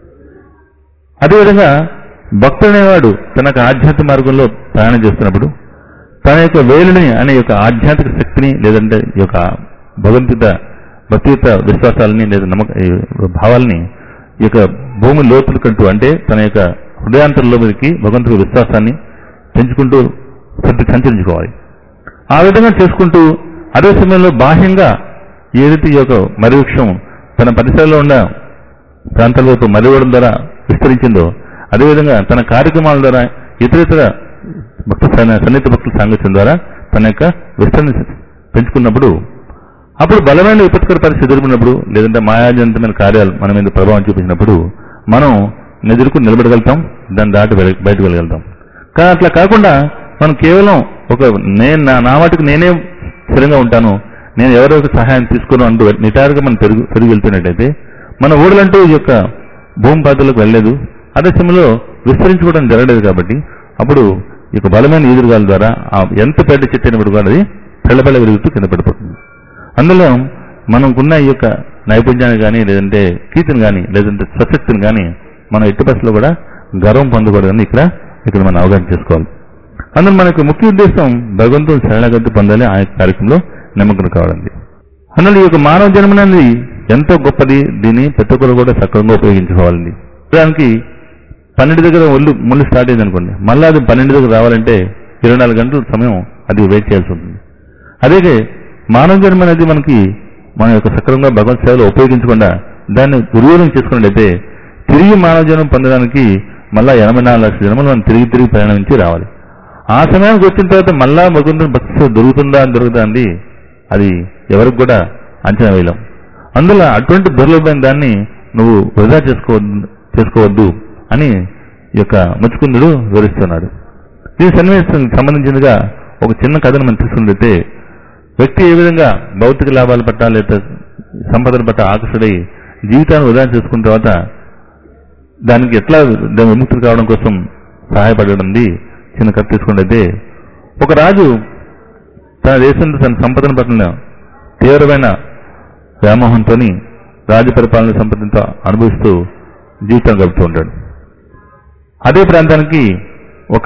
అదేవిధంగా భక్తుడు అనేవాడు తన యొక్క ఆధ్యాత్మిక మార్గంలో ప్రయాణం చేస్తున్నప్పుడు తన యొక్క వేలుని అనే యొక్క ఆధ్యాత్మిక శక్తిని లేదంటే ఈ యొక్క భగవంతుత భక్తియుత విశ్వాసాలని లేదా నమ్మక ఈ భావాల్ని ఈ యొక్క భూమి లోతుల కంటూ అంటే తన యొక్క హృదయాంతరంలో మీదకి భగవంతుడి విశ్వాసాన్ని పెంచుకుంటూ ప్రతి సంచరించుకోవాలి ఆ విధంగా చేసుకుంటూ అదే సమయంలో బాహ్యంగా ఏదైతే ఈ యొక్క మర్రి వృక్షం తన పరిసరాల్లో ఉన్న ప్రాంతాల వైపు మరివడం ద్వారా విస్తరించిందో అదేవిధంగా తన కార్యక్రమాల ద్వారా ఇతర ఇతర భక్త సన్ని- సన్నిహిత భక్తుల సాంగత్యం ద్వారా తన యొక్క విస్తరణ పెంచుకున్నప్పుడు అప్పుడు బలమైన విపత్కర పరిస్థితి ఎదుర్కొన్నప్పుడు లేదంటే మాయాజనితమైన కార్యాలు మన మీద ప్రభావం చూపించినప్పుడు మనం ఎదుర్కొని నిలబడగలుగుతాం దాన్ని దాటి వెల- బయటకు వెళ్ళగలుగుతాం కానీ అట్లా కాకుండా మనం కేవలం ఒక నేను నా నా వాటికి నేనే స్థిరంగా ఉంటాను నేను ఎవరో ఒక సహాయం తీసుకోను అంటూ నిటారుగా మనం పెరుగు పెరిగి వెళ్తున్నట్టయితే మన ఊళ్ళంటూ ఈ యొక్క భూమి పాత్రలకు వెళ్ళలేదు అదే సమయంలో విస్తరించుకోవడం జరగలేదు కాబట్టి అప్పుడు ఈ యొక్క బలమైన ఈదురుగాల ద్వారా ఆ ఎంత పెద్ద చెట్టు అయినప్పుడు కూడా అది పెళ్ళపెళ్ళ విరుగుతూ కింద పడిపోతుంది అందులో మనకున్న ఈ యొక్క నైపుణ్యాన్ని కానీ లేదంటే కీర్తిని కానీ లేదంటే స్వశక్తిని కానీ మనం ఎట్టి బస్సులో కూడా గర్వం పొందకూడదని ఇక్కడ ఇక్కడ మనం అవగాహన చేసుకోవాలి అందులో మనకు ముఖ్య ఉద్దేశం భగవంతుని శరణాగతి పొందాలి ఆ యొక్క కార్యక్రమంలో నిమగ్నం కావాలండి అందులో ఈ యొక్క మానవ జన్మ అనేది ఎంతో గొప్పది దీన్ని ప్రతి ఒక్కరు కూడా సక్రమంగా ఉపయోగించుకోవాలండి దానికి పన్నెండు దగ్గర ఒళ్ళు ముళ్ళు స్టార్ట్ అయింది అనుకోండి మళ్ళీ అది పన్నెండు దగ్గర రావాలంటే ఇరవై నాలుగు గంటల సమయం అది వెయిట్ చేయాల్సి ఉంటుంది అదే మానవ జన్మ అనేది మనకి మన యొక్క సక్రమంగా భగవత్ సేవలో ఉపయోగించకుండా దాన్ని దుర్యోగం చేసుకున్నట్లయితే తిరిగి మానవ జన్మ పొందడానికి మళ్ళా ఎనభై నాలుగు లక్షల జన్మలు మనం తిరిగి తిరిగి ప్రయాణించి రావాలి ఆ సమయానికి వచ్చిన తర్వాత మళ్ళా భగవంతుని భక్తి సేవ దొరుకుతుందా దొరుకుతుందా అంది అది ఎవరికి కూడా అంచనా వేయలేం అందులో అటువంటి దుర్లభమైన దాన్ని నువ్వు వృధా చేసుకోవద్దు చేసుకోవద్దు అని ఈ యొక్క ముచ్చుకుందుడు వివరిస్తున్నాడు ఈ సన్నివేశానికి సంబంధించినదిగా ఒక చిన్న కథను మనం తీసుకున్నట్లయితే వ్యక్తి ఏ విధంగా భౌతిక లాభాల పట్ల లేదా సంపదల పట్ల ఆకర్షుడై జీవితాన్ని వృధా చేసుకున్న తర్వాత దానికి ఎట్లా దాని విముక్తి కావడం కోసం సహాయపడడంది చిన్న కథ తీసుకున్నట్లయితే ఒక రాజు తన దేశంలో తన సంపదన పట్ల తీవ్రమైన వ్యామోహంతో రాజు పరిపాలన సంపదతో అనుభవిస్తూ జీవితం గడుపుతూ ఉంటాడు అదే ప్రాంతానికి ఒక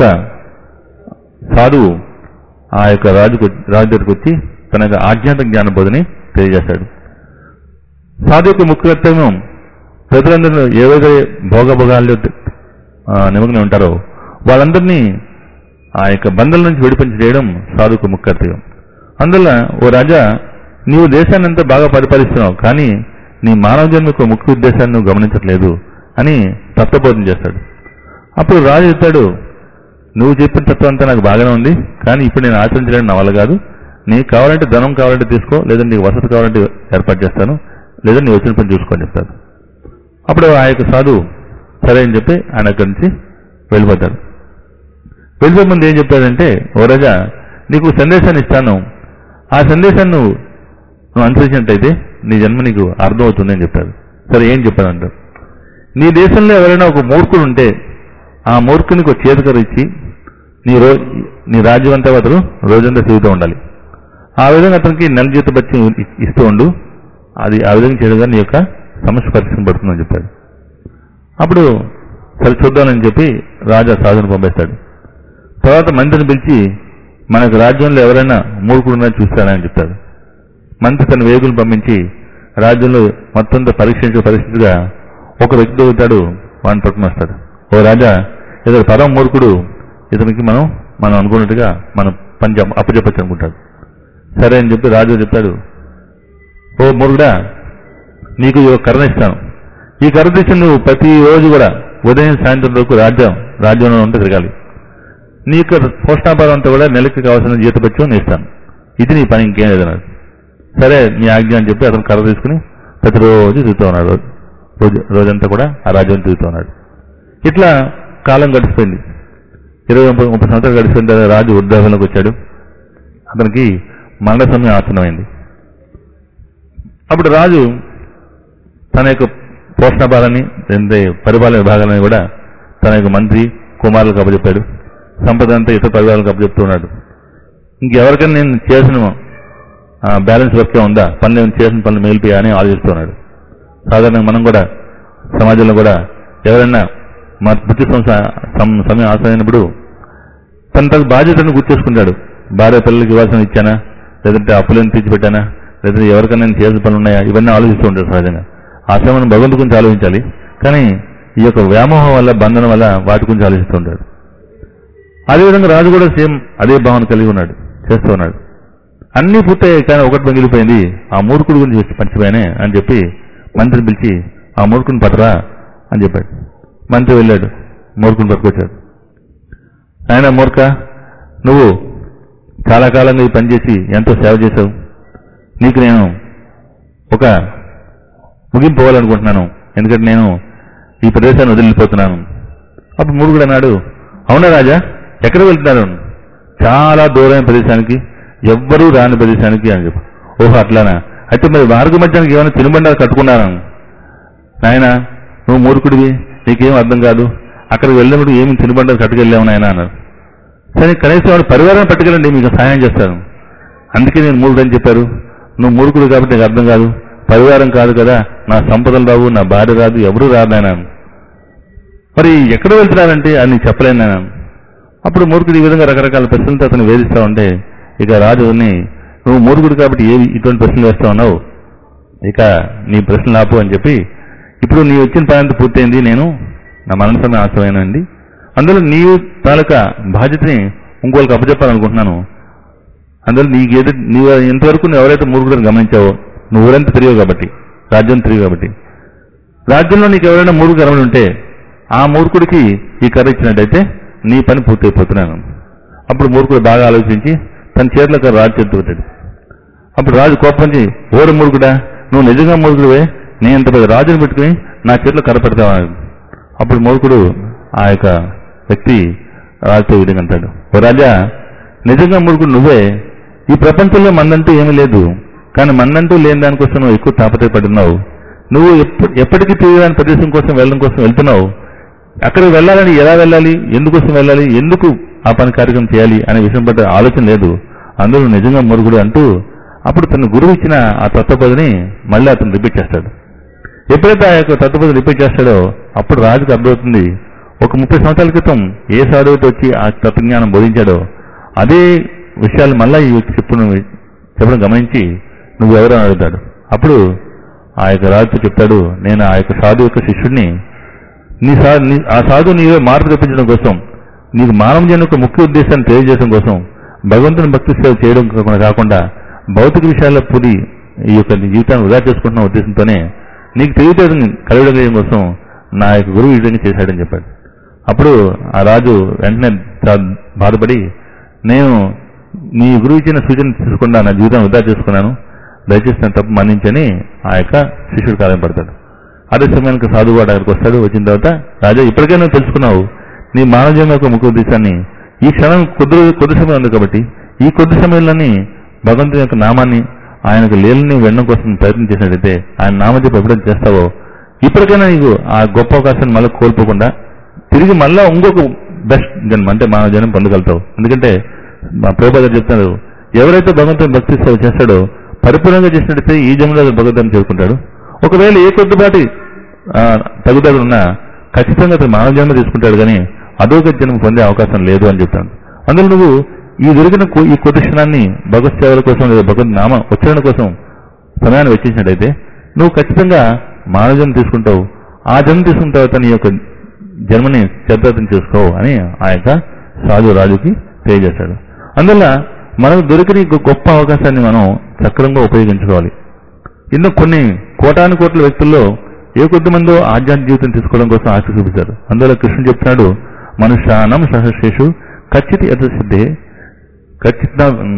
సాధువు ఆ యొక్క రాజుకు రాజు దగ్గరికి వచ్చి తన యొక్క ఆధ్యాత్మిక జ్ఞాన బోధని తెలియజేశాడు సాధు యొక్క ముఖ్య కర్తవ్యం ప్రజలందరూ ఏవైతే భోగభోగాల్లో ఆ, నిమగ్నం ఉంటారో వాళ్ళందరినీ ఆ యొక్క బంధుల నుంచి విడిపించి చేయడం సాధుకు ముఖ్య కర్తవ్యం అందువల్ల ఓ రాజా నీవు దేశాన్ని అంతా బాగా పరిపాలిస్తున్నావు కానీ నీ మానవ జన్మ యొక్క ముఖ్య ఉద్దేశాన్ని నువ్వు గమనించట్లేదు అని తత్వబోధన చేస్తాడు అప్పుడు రాజు చెప్తాడు నువ్వు చెప్పిన తత్వం అంతా నాకు బాగానే ఉంది కానీ ఇప్పుడు నేను ఆచరించడానికి నా వల్ల కాదు నీకు కావాలంటే ధనం కావాలంటే తీసుకో లేదంటే నీకు వసతి కావాలంటే ఏర్పాటు చేస్తాను లేదా నీ వచ్చిన పని చూసుకొని చెప్తాను అప్పుడు ఆ యొక్క సాధువు సరే అని చెప్పి ఆయన అక్కడి నుంచి వెళ్ళిపోతాడు వెళ్ళిపోయే ముందు ఏం చెప్పాడంటే ఓ రాజా నీకు సందేశాన్ని ఇస్తాను ఆ సందేశాన్ని నువ్వు నువ్వు అనుసరించినట్టయితే నీ జన్మ నీకు అర్థమవుతుంది అని చెప్పాడు సరే ఏం చెప్పాడంట నీ దేశంలో ఎవరైనా ఒక మూర్ఖుడు ఉంటే ఆ మూర్ఖునికి ఒక చేతికర ఇచ్చి నీ రో నీ రాజ్యం అంతా అతను రోజంతా తిరుగుతూ ఉండాలి ఆ విధంగా అతనికి నెల జీత బచ్చి ఇస్తూ ఉండు అది ఆ విధంగా చేయగా నీ యొక్క సమస్య పరిస్థితి పడుతుందని చెప్పాడు అప్పుడు సరే చూద్దామని చెప్పి రాజా సాధును పంపేస్తాడు తర్వాత మంత్రిని పిలిచి మనకు రాజ్యంలో ఎవరైనా మూర్ఖుడున్నా చూస్తానని చెప్తాడు మంత్రి తన వేగులు పంపించి రాజ్యంలో మొత్తంతో పరీక్షించే పరిస్థితిగా ఒక వ్యక్తి దొరుకుతాడు వాడిని పట్టుకుని వస్తాడు ఓ రాజా ఇతడు పరమ మూర్ఖుడు ఇతనికి మనం మనం అనుకున్నట్టుగా మనం పని చెప్ప- అప్పచెప్పచ్చు అనుకుంటాడు సరే అని చెప్పి రాజు చెప్తాడు ఓ మూర్ఖుడా నీకు ఈ ఒక కర్ర ఇస్తాను ఈ కర్ర తెచ్చి నువ్వు ప్రతి రోజు కూడా ఉదయం సాయంత్రం వరకు రాజ్యం రాజ్యంలో ఉంటే తిరగాలి నీకు పోషణాభారం అంతా కూడా నెలకి కావాల్సిన జీతపత్యం నేను ఇస్తాను ఇది నీ పని ఇంకేం లేదన్నాడు సరే నీ ఆజ్ఞ అని చెప్పి అతను కర్ర తీసుకుని ప్రతిరోజు తిరుగుతూ ఉన్నాడు రోజు రోజు రోజంతా కూడా ఆ రాజ్యం తిరుగుతూ ఉన్నాడు ఇట్లా కాలం గడిచిపోయింది ఇరవై ముప్పై ముప్పై సంవత్సరాలు గడిచిపోయిన తర్వాత రాజు వృద్ధాప్యంలోకి వచ్చాడు అతనికి మరణ సమయం ఆసన్నమైంది అప్పుడు రాజు తన యొక్క పోషణ భాగాన్ని అంటే పరిపాలన విభాగాలని కూడా తన యొక్క మంత్రి కుమారులకు అప్పచెప్పాడు సంపద అంతా ఇతర పరివారాలకు అప్పచెప్తున్నాడు ఇంకెవరికైనా నేను చేసిన ఆ, బ్యాలెన్స్ వర్క్ ఉందా పనులు ఏమైనా చేసిన పనులు మిగిలిపోయా అని ఆలోచిస్తున్నాడు సాధారణంగా మనం కూడా సమాజంలో కూడా ఎవరైనా మా మృత్యు సంస- సం- సమయం ఆసరైనప్పుడు తన తన బాధ్యతను గుర్తేసుకుంటాడు భార్య పిల్లలకి ఇవ్వాల్సిన ఇచ్చానా లేదంటే అప్పులను తీర్చిపెట్టానా లేదంటే ఎవరికైనా నేను చేయాల్సిన పనులు ఉన్నాయా ఇవన్నీ ఆలోచిస్తూ ఉంటాడు సహజంగా ఆ సమయం భగవంతు గురించి ఆలోచించాలి కానీ ఈ యొక్క వ్యామోహం వల్ల బంధనం వల్ల వాటి గురించి ఆలోచిస్తూ ఉంటాడు అదేవిధంగా రాజు కూడా సేమ్ అదే భావన కలిగి ఉన్నాడు చేస్తూ ఉన్నాడు అన్నీ పూర్తయ్యాయి కానీ ఒకటి మిగిలిపోయింది ఆ మూర్ఖుడు గురించి వచ్చి పంచిపోయానే అని చెప్పి మంత్రిని పిలిచి ఆ మూర్ఖుని పట్టరా అని చెప్పాడు మంత్రి వెళ్ళాడు మూర్ఖుని పట్టుకొచ్చాడు ఆయన మూర్ఖ నువ్వు చాలా కాలంగా ఈ పని చేసి ఎంతో సేవ చేశావు నీకు నేను ఒక ముగింపు పోవాలనుకుంటున్నాను ఎందుకంటే నేను ఈ ప్రదేశాన్ని వదిలిపోతున్నాను అప్పుడు మూడుగుడు అన్నాడు అవునా రాజా ఎక్కడ వెళ్తున్నారు చాలా దూరమైన ప్రదేశానికి ఎవ్వరూ రాని ప్రదేశానికి అని చెప్పు ఓహో అట్లానా అయితే మరి మార్గ మధ్యానికి ఏమైనా తినుబండాలు కట్టుకున్నాను నాయన నువ్వు మూర్ఖుడివి నీకేం అర్థం కాదు అక్కడికి వెళ్ళినప్పుడు ఏమి తినుబండాలు కట్టుకెళ్ళావు నాయన అన్నారు సరే కనీసం వాడు పరివారాన్ని పట్టుకెళ్ళండి మీకు సహాయం చేస్తాను అందుకే నేను మూర్ఖుడు అని చెప్పారు నువ్వు మూర్ఖుడు కాబట్టి నీకు అర్థం కాదు పరివారం కాదు కదా నా సంపదలు రావు నా భార్య రాదు ఎవరూ రాదు నాయన మరి ఎక్కడ వెళ్తున్నారంటే అది నీకు చెప్పలేను నాయన అప్పుడు మూర్ఖుడు ఈ విధంగా రకరకాల ప్రశ్నలతో అతను వేధిస్తా ఉంటే ఇక రాజుని నువ్వు మూర్ఖుడు కాబట్టి ఏవి ఇటువంటి ప్రశ్నలు వేస్తా ఉన్నావు ఇక నీ ప్రశ్నలు ఆపు అని చెప్పి ఇప్పుడు నీ వచ్చిన పని అంతా పూర్తయింది నేను నా మరణ సమయం ఆశ్రమైనండి అందులో నీవు తాలూకా బాధ్యతని ఇంకోళ్ళకి అప్పచెప్పాలనుకుంటున్నాను అందులో నీకు ఏది నీవు ఇంతవరకు నువ్వు ఎవరైతే మూర్ఖుడిని గమనించావో నువ్వు ఊరంతా తిరిగావు కాబట్టి రాజ్యం తిరిగావు కాబట్టి రాజ్యంలో నీకు ఎవరైనా మూర్ఖు కర్మలు ఉంటే ఆ మూర్ఖుడికి ఈ కర్ర ఇచ్చినట్టయితే నీ పని పూర్తయిపోతున్నాను అప్పుడు మూర్ఖుడు బాగా ఆలోచించి తన చేతిలో కర్ర రాజు చేతితో పెట్టాడు అప్పుడు రాజు కోపంచి ఓరు మూర్ఖుడా నువ్వు నిజంగా మూర్ఖుడివే నేను ఇంత పెద్ద రాజుని పెట్టుకుని నా చేతిలో కర్ర పెడతావా అప్పుడు మూర్ఖుడు ఆ యొక్క వ్యక్తి రాజుతో ఈ విధంగా అంటాడు ఓ రాజా నిజంగా మూర్ఖుడు నువ్వే ఈ ప్రపంచంలో మందంటూ ఏమీ లేదు కానీ మందంటూ లేని దానికోసం నువ్వు ఎక్కువ తాపత్రయపడున్నావు నువ్వు ఎప్పు- ఎప్పటికీ తిరగని ప్రదేశం కోసం వెళ్ళడం కోసం వెళ్తున్నావు అక్కడికి వెళ్ళాలని ఎలా వెళ్ళాలి ఎందుకోసం వెళ్ళాలి ఎందుకు ఆ పని కార్యక్రమం చేయాలి అనే విషయం పట్ల ఆలోచన లేదు అందులో నిజంగా మురుగుడు అంటూ అప్పుడు తన గురువు ఇచ్చిన ఆ తత్వపదిని మళ్ళీ అతను రిపీట్ చేస్తాడు ఎప్పుడైతే ఆ యొక్క తత్వపది రిపీట్ చేస్తాడో అప్పుడు రాజుకు అర్థమవుతుంది ఒక ముప్పై సంవత్సరాల క్రితం ఏ సాధువుతో వచ్చి ఆ తత్వజ్ఞానం బోధించాడో అదే విషయాలు మళ్ళా ఈ వ్యక్తి చెప్పడం చెప్పడం గమనించి నువ్వు ఎవరు అని అడుగుతాడు అప్పుడు ఆ యొక్క రాజుతో చెప్తాడు నేను ఆ యొక్క సాధువు యొక్క శిష్యుడిని నీ సా నీ- ఆ సాధువు నీవే మార్పు తెప్పించడం కోసం నీకు మానవ జన్మ యొక్క ముఖ్య ఉద్దేశాన్ని తెలియజేయడం కోసం భగవంతుని భక్తి సేవ చేయడం కాకుండా కాకుండా భౌతిక విషయాల్లో పుడి ఈ యొక్క నీ జీవితాన్ని వృధా చేసుకుంటున్న ఉద్దేశంతోనే నీకు తెలివితేటని కలగడం కోసం నా యొక్క గురువు ఈ విధంగా చేశాడని చెప్పాడు అప్పుడు ఆ రాజు వెంటనే చాలా బాధపడి నేను నీ గురువు ఇచ్చిన సూచన తీసుకుండా నా జీవితాన్ని వృధా చేసుకున్నాను దయచేసి నేను తప్పు మన్నించని ఆ యొక్క శిష్యుడు కాలం పడతాడు అదే సమయానికి సాధువు వాడు అక్కడికి వస్తాడు వచ్చిన తర్వాత రాజా ఇప్పటికే నువ్వు తెలుసుకున్నావు నీ మానవ జన్మ యొక్క ముఖ్య ఉద్దేశాన్ని ఈ క్షణం కొద్ది రోజు- కొద్ది సమయం ఉంది కాబట్టి ఈ కొద్ది సమయంలోని భగవంతుని యొక్క నామాన్ని ఆయనకు లేలని వెళ్ళడం కోసం ప్రయత్నం చేసినట్టయితే ఆయన నామజపం ఎప్పుడైతే చేస్తావో ఇప్పటికైనా నీకు ఆ గొప్ప అవకాశాన్ని మళ్ళీ కోల్పోకుండా తిరిగి మళ్ళా ఇంకొక బెస్ట్ జన్మ అంటే మానవ జన్మ పొందగలుగుతావు ఎందుకంటే మా ప్రభుత్వ గారు చెప్తున్నారు ఎవరైతే భగవంతుని భక్తి సేవ చేస్తాడో పరిపూర్ణంగా చేసినట్టయితే ఈ జన్మలో భగవంతుని చేరుకుంటాడు ఒకవేళ ఏ కొద్దిపాటి ఆ, తగుదల ఉన్నా ఖచ్చితంగా అతను మానవ జన్మ తీసుకుంటాడు కానీ అదోగ జన్మ పొందే అవకాశం లేదు అని చెప్తాను అందులో నువ్వు ఈ దొరికిన కొ- ఈ కొద్ది క్షణాన్ని భగవత్ సేవల కోసం లేదా భగవద్ నామ ఉచ్చరణ కోసం సమయాన్ని వెచ్చించినట్టయితే నువ్వు ఖచ్చితంగా మానవ జన్మ తీసుకుంటావు ఆ జన్మ తీసుకున్న తర్వాత నీ యొక్క జన్మని చరిత్రం చేసుకో అని ఆ యొక్క సాధు రాజుకి తెలియజేశాడు అందువల్ల మనకు దొరికిన ఈ గొప్ప అవకాశాన్ని మనం సక్రమంగా ఉపయోగించుకోవాలి ఎన్నో కొన్ని కోటాను కోట్ల వ్యక్తుల్లో ఏ కొద్ది మందో ఆధ్యాత్మిక జీవితం తీసుకోవడం కోసం ఆసక్తి చూపించారు అందువల్ల కృష్ణుడు చెప్తున్నాడు మనుష్యానం సహశేషు ఖచ్చిత యథ సిద్ధే ఖచ్చిత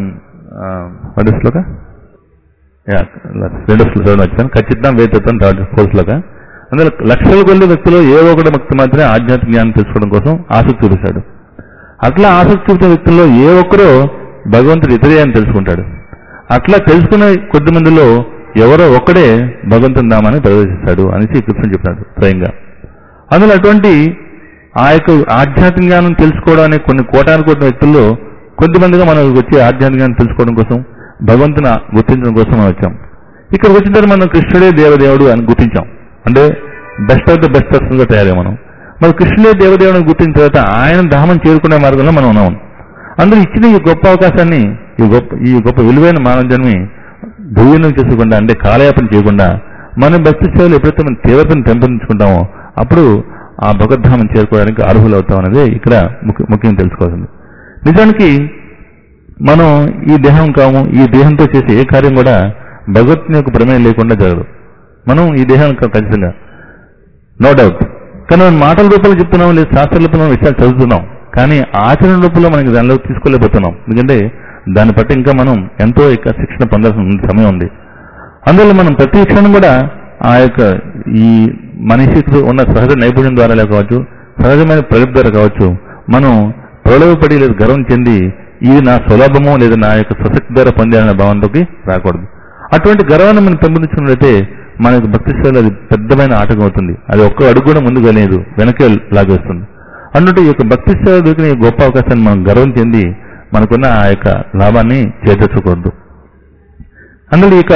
వాటి శ్లోక యా, రెండో శ్లోకం వచ్చాను ఖచ్చితంగా వేతత్వం థర్డ్ ఫోర్త్ శ్లోక అందులో లక్షల కొద్ది వ్యక్తులు ఏ ఒకటి వ్యక్తి మాత్రమే ఆధ్యాత్మిక జ్ఞానం తెలుసుకోవడం కోసం ఆసక్తి చూపిస్తాడు అట్లా ఆసక్తి చూపించే వ్యక్తుల్లో ఏ ఒక్కరో భగవంతుడు ఇతరే అని తెలుసుకుంటాడు అట్లా తెలుసుకునే కొద్ది మందిలో ఎవరో ఒక్కడే భగవంతుని నామాన్ని ప్రవేశిస్తాడు అనేసి కృష్ణుడు చెప్పినాడు స్వయంగా అందులో అటువంటి ఆ యొక్క ఆధ్యాత్మిక జ్ఞానం తెలుసుకోవడం అనే కొన్ని కోటాను కోట్ల వ్యక్తుల్లో కొద్దిమందిగా మనం వచ్చి ఆధ్యాత్మిక జ్ఞానం తెలుసుకోవడం కోసం భగవంతుని గుర్తించడం కోసం మనం వచ్చాం ఇక్కడ వచ్చిన తర్వాత మనం కృష్ణుడే దేవదేవుడు అని గుర్తించాం అంటే best of the best person గా తయారయ్యాం మనం మరి కృష్ణుడే దేవదేవుని గుర్తించిన తర్వాత ఆయన ధామం చేరుకునే మార్గంలో మనం ఉన్నాం అందులో ఇచ్చిన ఈ గొప్ప అవకాశాన్ని ఈ గొప్ప ఈ గొప్ప విలువైన మానవ జన్మి దుర్వినియోగం చేసుకోకుండా అంటే కాలయాపన చేయకుండా మన భక్తి సేవలు ఎప్పుడైతే మనం తీవ్రతను పెంపొందించుకుంటామో అప్పుడు ఆ భగవద్ధామం చేరుకోవడానికి అర్హులు అవుతాం అనేది ఇక్కడ ముఖ్య- ముఖ్యంగా తెలుసుకోవాల్సింది నిజానికి మనం ఈ దేహం కాము ఈ దేహంతో చేసే ఏ కార్యం కూడా భగవత్ని యొక్క ప్రమేయం లేకుండా జరగదు మనం ఈ దేహం క- ఖచ్చితంగా నో డౌట్ కానీ మనం మాటల రూపంలో చెప్తున్నాం లేదా శాస్త్ర రూపంలో విషయాలు చదువుతున్నాం కానీ ఆచరణ రూపంలో మనకి దానిలో తీసుకోలేకపోతున్నాం ఎందుకంటే దాన్ని బట్టి ఇంకా మనం ఎంతో ఇక శిక్షణ పొందాల్సిన ఉంది- సమయం ఉంది అందువల్ల మనం ప్రతి క్షణం కూడా ఆ యొక్క ఈ మనిషికి ఉన్న సహజ నైపుణ్యం ద్వారా కావచ్చు సహజమైన ప్రగతి ద్వారా కావచ్చు మనం ప్రలోభపడి లేదా గర్వం చెంది ఇది నా సులభము లేదా నా యొక్క స్వశక్తి ద్వారా పొందాలనే భావంలోకి రాకూడదు అటువంటి గర్వాన్ని మనం పెంపొందించుకున్నట్లయితే మన యొక్క భక్తి సేవలో అది పెద్దమైన ఆటకం అవుతుంది అది ఒక్క అడుగు కూడా ముందుకు వెళ్ళలేదు వెనకే లాగేస్తుంది అన్నట్టు ఈ యొక్క భక్తి సేవ దొరికిన ఈ గొప్ప అవకాశాన్ని మనం గర్వం చెంది మనకున్న ఆ యొక్క లాభాన్ని చేర్చకూడదు అందులో ఇక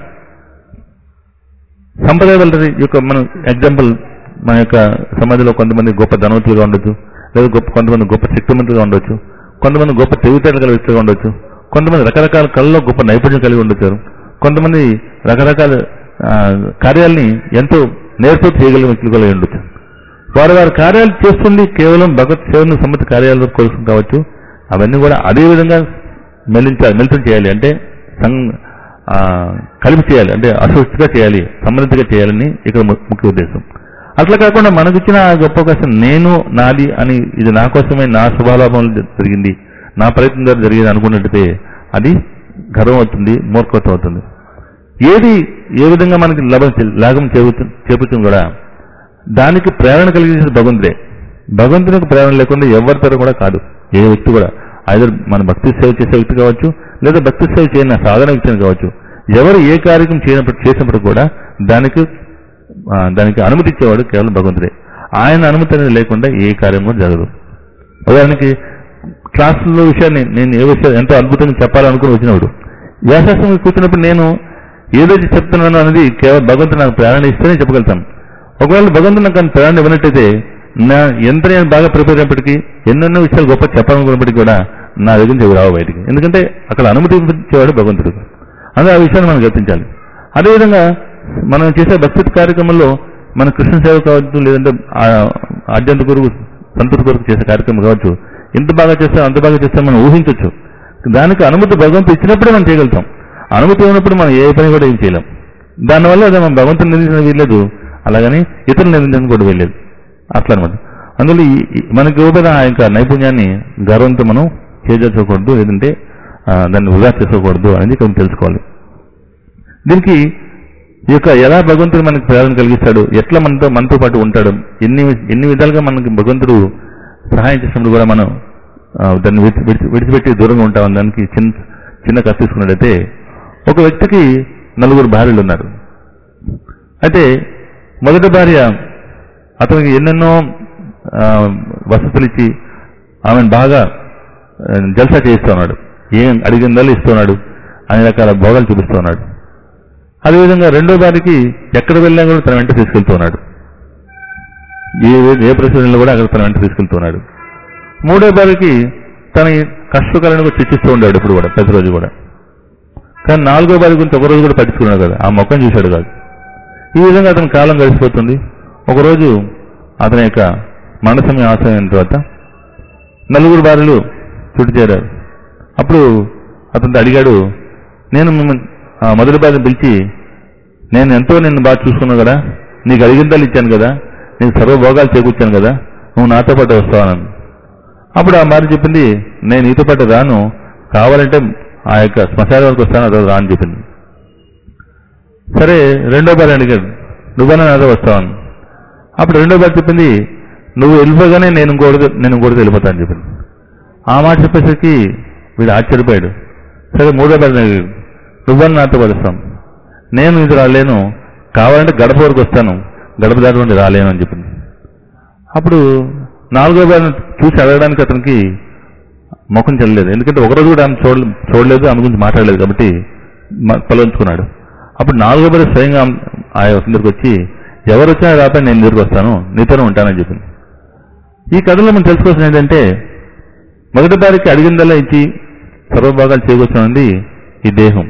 సంప్రదాయ వల్ల యొక్క మనం ఎగ్జాంపుల్ మన యొక్క సమాజంలో కొంతమంది గొప్ప ధనవంతులుగా ఉండొచ్చు లేదా గొప్ప కొంతమంది గొప్ప శక్తిమంతులుగా ఉండొచ్చు కొంతమంది గొప్ప తెలివితేటలు కలిగి వ్యక్తులుగా ఉండొచ్చు కొంతమంది రకరకాల కళలో గొప్ప నైపుణ్యం కలిగి ఉండొచ్చు కొంతమంది రకరకాల ఆ, కార్యాలని ఎంతో నేర్పతి చేయగలిగిన వ్యక్తులు కలిగి ఉండొచ్చు వారు వారి కార్యాలు చేస్తుంది కేవలం భగవత్ సేవను సమ్మతి కార్యాల కోసం కావచ్చు అవన్నీ కూడా అదే విధంగా మెలించాలి మిళితం చేయాలి అంటే సం ఆ, కలిపి చేయాలి అంటే అసోసిగా చేయాలి సమృద్ధిగా చేయాలని ఇక్కడ ము- ముఖ్య ఉద్దేశం అట్లా కాకుండా మనకిచ్చిన ఆ గొప్ప అవకాశం నేను నాది అని ఇది నా కోసమే నా శుభాలాభం జరిగింది నా ప్రయత్నం ద్వారా జరిగింది అనుకున్నట్టయితే అది గర్వం అవుతుంది మూర్ఖత్వం అవుతుంది ఏది ఏ విధంగా మనకి లాభం చే- లాభం చేకూర్చు- చేకూర్చును కూడా దానికి ప్రేరణ కలిగించేది భగవంతుడే భగవంతునికి ప్రేరణ లేకుండా ఎవరి తర కూడా కాదు ఏ వ్యక్తి కూడా ఐదర్ మన భక్తి సేవ చేసే వ్యక్తి కావచ్చు లేదా భక్తి సేవ చేయని సాధన వ్యక్తిని కావచ్చు ఎవరు ఏ కార్యక్రమం చేయనప్పుడు చేసినప్పుడు కూడా దానికి ఆ, దానికి అనుమతి ఇచ్చేవాడు కేవలం భగవంతుడే ఆయన అనుమతి అనేది లేకుండా ఏ కార్యం కూడా జరగదు ఉదాహరణకి క్లాసుల్లో విషయాన్ని నేను ఏ విషయం ఎంతో అద్భుతంగా చెప్పాలనుకుని వచ్చినప్పుడు వ్యాసాసం కూర్చున్నప్పుడు నేను ఏదైతే చెప్తున్నానో అనేది కేవలం భగవంతుడు నాకు ప్రేరణ ఇస్తేనే చెప్పగలుగుతాను ఒకవేళ భగవంతుడు నాకు కానీ ప్రేరణ ఇవ్వనట్టయితే నా ఎంత నేను బాగా ప్రిపేర్ అయినప్పటికీ ఎన్నెన్నో విషయాలు గొప్ప చెప్పాలనుకున్నప్పటికీ కూడా నా దగ్గర నుంచి అవి రావు బయటికి ఎందుకంటే అక్కడ అనుమతి ఇచ్చేవాడు భగవంతుడు అందుకే ఆ విషయాన్ని మనం గుర్తించాలి అదేవిధంగా మనం చేసే భక్తి కార్యక్రమంలో మన కృష్ణ సేవ కావచ్చు లేదంటే ఆ ఆధ్యాత్మిక కొరకు సంతృప్తి కొరకు చేసే కార్యక్రమం కావచ్చు ఎంత బాగా చేస్తాం అంత బాగా చేస్తాం మనం ఊహించవచ్చు దానికి అనుమతి భగవంతుడు ఇచ్చినప్పుడే మనం చేయగలుగుతాం అనుమతి ఉన్నప్పుడు మనం ఏ పని కూడా ఏం చేయలేం దానివల్ల అది మనం భగవంతుని నిందించడం వీల్లేదు అలాగని ఇతరులు నిందించడం కూడా వీల్లేదు అట్లా అనమాట అందులో ఈ- ఈ- మనకి ఇవ్వబడిన ఆ యొక్క నైపుణ్యాన్ని గర్వంతో మనం చేజర్చుకోకూడదు లేదంటే ఆ, దాన్ని వృధా చేసుకోకూడదు అనేది ఇక్కడ తెలుసుకోవాలి దీనికి ఈ యొక్క ఎలా భగవంతుడు మనకి ప్రేరణ కలిగిస్తాడు ఎట్లా మనతో మనతో పాటు ఉంటాడు ఎన్ని ఎన్ని విధాలుగా మనకి భగవంతుడు సహాయం చేసినప్పుడు కూడా మనం ఆ, దాన్ని విడిచి విడిచి- విడిచిపెట్టి దూరంగా ఉంటామని దానికి చిన్న చిన్న కథ తీసుకున్నట్టయితే ఒక వ్యక్తికి నలుగురు భార్యలు ఉన్నారు అయితే మొదటి భార్య అతనికి ఎన్నెన్నో ఆ, వసతులు ఇచ్చి ఆమెను బాగా ఆ, జల్సా చేయిస్తూ ఉన్నాడు ఏం అడిగిందల్లా ఇస్తున్నాడు అన్ని రకాల భోగాలు చూపిస్తూ ఉన్నాడు అదేవిధంగా రెండో భార్యకి ఎక్కడ వెళ్ళినా కూడా తన వెంట తీసుకెళ్తూ ఉన్నాడు ఏ ఏ ప్రశ్నలో కూడా అక్కడ తన వెంట తీసుకెళ్తున్నాడు మూడో భార్యకి తన కష్టకాలను కూడా చర్చిస్తూ ఉండాడు ఇప్పుడు కూడా ప్రతిరోజు కూడా కానీ నాలుగో భార్య గురించి ఒక రోజు కూడా పట్టించుకున్నాడు కదా ఆ మొక్కను చూశాడు కాదు ఈ విధంగా అతని కాలం గడిచిపోతుంది ఒకరోజు అతని యొక్క మరణ సమయం ఆసమైన తర్వాత నలుగురు భార్యలు చుట్టు చేరారు అప్పుడు అతనితో అడిగాడు నేను మిమ్మల్ని ఆ మొదటి భార్యను పిలిచి నేను ఎంతో నిన్ను బాగా చూసుకున్నాను కదా నీకు అడిగిందలు ఇచ్చాను కదా నీకు సర్వభోగాలు చేకూర్చాను కదా నువ్వు నాతో పాటు వస్తావన్నాను అప్పుడు ఆ భార్య చెప్పింది నేను నీతో పాటు రాను కావాలంటే ఆ యొక్క శ్మశాన వరకు వస్తాను అదో రా అని చెప్పింది సరే రెండో భార్య అడిగాడు నువ్వన్నా నాతో వస్తావని అప్పుడు రెండో భార్య చెప్పింది నువ్వు వెళ్ళిపోగానే నేను ఇంకోటి నేను ఇంకోటి వెళ్ళిపోతా అని చెప్పింది ఆ మాట చెప్పేసరికి వీడు ఆశ్చర్యపోయాడు సరే మూడో భార్య అడిగాడు నువ్వన్నా నాతో పడుస్తాం నేను ఇది రాలేను కావాలంటే గడప వరకు వస్తాను గడప దాటి రాలేను అని చెప్పింది అప్పుడు నాలుగో భార్యను చూసి అడగడానికి అతనికి ముఖం చెల్లలేదు ఎందుకంటే ఒకరోజు కూడా ఆమె చూడ చూడలేదు ఆమె గురించి మాట్లాడలేదు కాబట్టి మ- తలవంచుకున్నాడు అప్పుడు నాలుగో భార్య స్వయంగా ఆమె- ఆ దగ్గరికి వచ్చి ఎవరు వచ్చినా రాపై నేను దగ్గరికి వస్తాను నీతోనే ఉంటానని చెప్పింది ఈ కథలో మనం తెలుసుకోవాల్సింది ఏంటంటే మొదటి భార్యకి అడిగిందల్లా ఇచ్చి సర్వభాగాలు చేకూర్చున్నది ఈ దేహం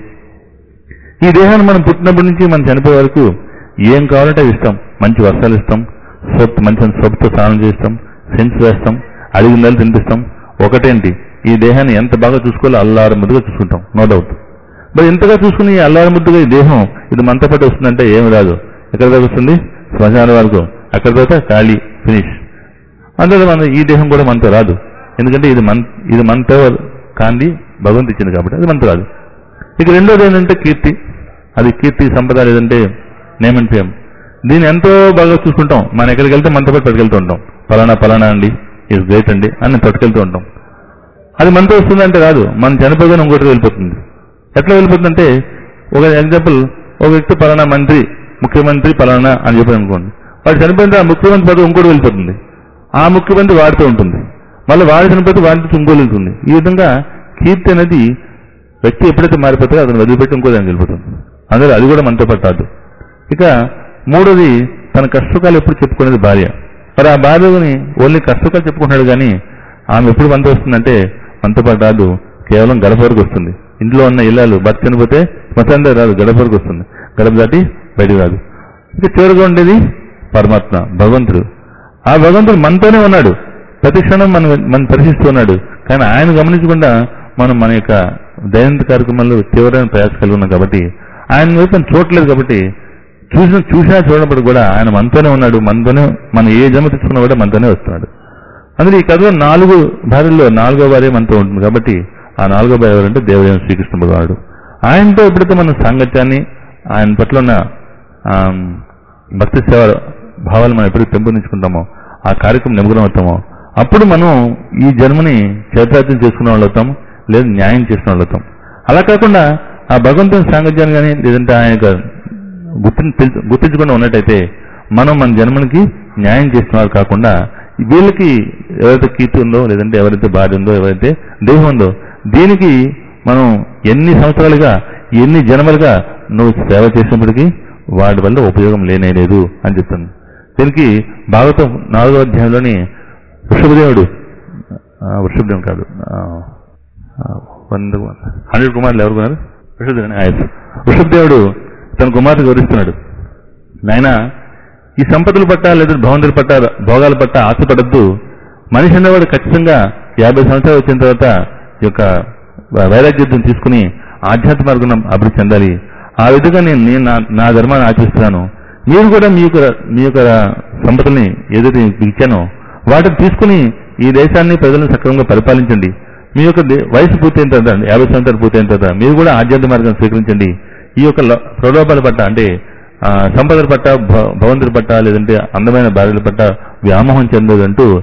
ఈ దేహాన్ని మనం పుట్టినప్పటి నుంచి మనం చనిపోయే వరకు ఏం కావాలంటే అవి ఇస్తాం మంచి వస్త్రాలు ఇస్తాం సోప్ మంచి సోప్తో స్నానం చేస్తాం సెన్స్ వేస్తాం అడిగిందని తినిపిస్తాం ఒకటేంటి ఈ దేహాన్ని ఎంత బాగా చూసుకోవాలో అల్లారు ముద్దుగా చూసుకుంటాం నో డౌట్ మరి ఇంతగా చూసుకుని ఈ అల్లారు ముద్దుగా ఈ దేహం ఇది మనతో పాటు వస్తుందంటే ఏమి రాదు ఎక్కడ దాకా వస్తుంది శ్మశాన వరకు అక్కడ తర్వాత ఖాళీ ఫినిష్ అందులో మన ఈ దేహం కూడా మనతో రాదు ఎందుకంటే ఇది మన ఇది మనతో కాంది భగవంతు ఇచ్చింది కాబట్టి అది మనతో రాదు ఇక రెండోది ఏంటంటే కీర్తి అది కీర్తి సంపద లేదంటే నేమ్ అండ్ ఫేమ్ దీన్ని ఎంతో బాగా చూసుకుంటాం మనం ఎక్కడికి వెళ్తే మనతో పాటు పట్టుకెళ్తూ ఉంటాం పలానా పలానా అండి ఈజ్ గ్రేట్ అండి అని పట్టుకెళ్తూ ఉంటాం అది మనతో వస్తుందంటే కాదు మనం చనిపోగానే ఇంకోటి వెళ్ళిపోతుంది ఎట్లా వెళ్ళిపోతుందంటే ఒక ఎగ్జాంపుల్ ఒక వ్యక్తి పలానా మంత్రి ముఖ్యమంత్రి పలానా అని చెప్పి అనుకోండి వాడు చనిపోయిన ఆ ముఖ్యమంత్రి పదవి ఇంకోటి వెళ్ళిపోతుంది ఆ ముఖ్యమంత్రి వాడితో ఉంటుంది మళ్ళీ వాడి చనిపోతే వాడితో ఇంకోటి వెళ్తుంది ఈ విధంగా కీర్తి అనేది వ్యక్తి ఎప్పుడైతే మారిపోతాడో అతను వదిలిపెట్టి ఇంకో దానికి వెళ్ళిపోతుంది అందులో అది కూడా మనతో పాటు రాదు ఇక మూడోది తన కష్టకాలు ఎప్పుడు చెప్పుకునేది భార్య మరి ఆ భార్యని ఓన్లీ కష్టకాలు చెప్పుకుంటున్నాడు కానీ ఆమె ఎప్పుడు మనతో వస్తుందంటే మనతో పాటు రాదు కేవలం గడప వరకు వస్తుంది ఇంట్లో ఉన్న ఇల్లాలు భర్త చనిపోతే శ్మశానం రాదు గడప వరకు వస్తుంది గడప దాటి బయటికి రాదు ఇక చివరిగా ఉండేది పరమాత్మ భగవంతుడు ఆ భగవంతుడు మనతోనే ఉన్నాడు ప్రతి క్షణం మనం మనం పరిశీలిస్తూ ఉన్నాడు కానీ ఆయన గమనించకుండా మనం మన యొక్క దైనందిక కార్యక్రమాల్లో తీవ్రమైన ప్రయాస కలిగి ఉన్నాం కాబట్టి ఆయన వైపు మనం చూడట్లేదు కాబట్టి చూసిన చూసినా చూడనప్పుడు కూడా ఆయన మనతోనే ఉన్నాడు మనతోనే మనం ఏ జన్మ తెచ్చుకున్నా కూడా మనతోనే వస్తున్నాడు అందులో ఈ కథలో నాలుగు భార్యల్లో నాలుగో భార్య మనతో ఉంటుంది కాబట్టి ఆ నాలుగో భార్య ఎవరంటే దేవదేవ శ్రీకృష్ణ భగవానుడు ఆయనతో ఎప్పుడైతే మన సాంగత్యాన్ని ఆయన పట్ల ఉన్న ఆ, భక్తి సేవ భావాలు మనం ఎప్పుడు పెంపొందించుకుంటామో ఆ కార్యక్రమం నిమగ్నం అవుతామో అప్పుడు మనం ఈ జన్మని చైత్రార్థం చేసుకున్న వాళ్ళు అవుతాం లేదా న్యాయం చేసిన వాళ్ళు అవుతాం అలా కాకుండా ఆ భగవంతుని సాంగత్యాన్ని కానీ లేదంటే ఆయన యొక్క గుర్తించి తెలు- గుర్తించకుండా ఉన్నట్టయితే మనం మన జన్మనికి న్యాయం చేస్తున్నారు కాకుండా వీళ్ళకి ఎవరైతే కీర్తి ఉందో లేదంటే ఎవరైతే భార్య ఉందో ఎవరైతే దేహం ఉందో దీనికి మనం ఎన్ని సంవత్సరాలుగా ఎన్ని జన్మలుగా నువ్వు సేవ చేసినప్పటికీ వాడి వల్ల ఉపయోగం లేనే లేదు అని చెప్తాను దీనికి భాగవతం నాలుగో అధ్యాయంలోని వృషభదేవుడు ఆ, వృషభదేవుడు కాదు ఆ, ఆ, వంద హండ్రెడ్ కుమారులు ఎవరు కొన్నారు వృషభదేవుని ఆయస్ వృషభదేవుడు తన కుమార్తె వివరిస్తున్నాడు నాయన ఈ సంపదల పట్ట లేదా భవంతుల పట్ట భోగాల పట్ట ఆశపడద్దు మనిషి అనేవాడు ఖచ్చితంగా యాభై సంవత్సరాలు వచ్చిన తర్వాత ఈ యొక్క వైరాగ్యం తీసుకుని ఆధ్యాత్మ మార్గం అభివృద్ధి చెందాలి ఆ విధంగా నేను నేను నా- నా ధర్మాన్ని ఆచరిస్తున్నాను మీరు కూడా మీ యొక్క మీ యొక్క సంపదల్ని ఏదైతే మీకు ఇచ్చానో వాటిని తీసుకుని ఈ దేశాన్ని ప్రజలను సక్రమంగా పరిపాలించండి మీ యొక్క దే- వయసు పూర్తయిన తర్వాత యాభై సంవత్సరాలు పూర్తయిన తర్వాత మీరు కూడా ఆధ్యాత్మిక మార్గం స్వీకరించండి ఈ యొక్క ల- ప్రలోభాల పట్ల అంటే ఆ, సంపదల పట్ల భ- భవంతుల పట్ల లేదంటే అందమైన భార్యల పట్ల వ్యామోహం చెందదంటూ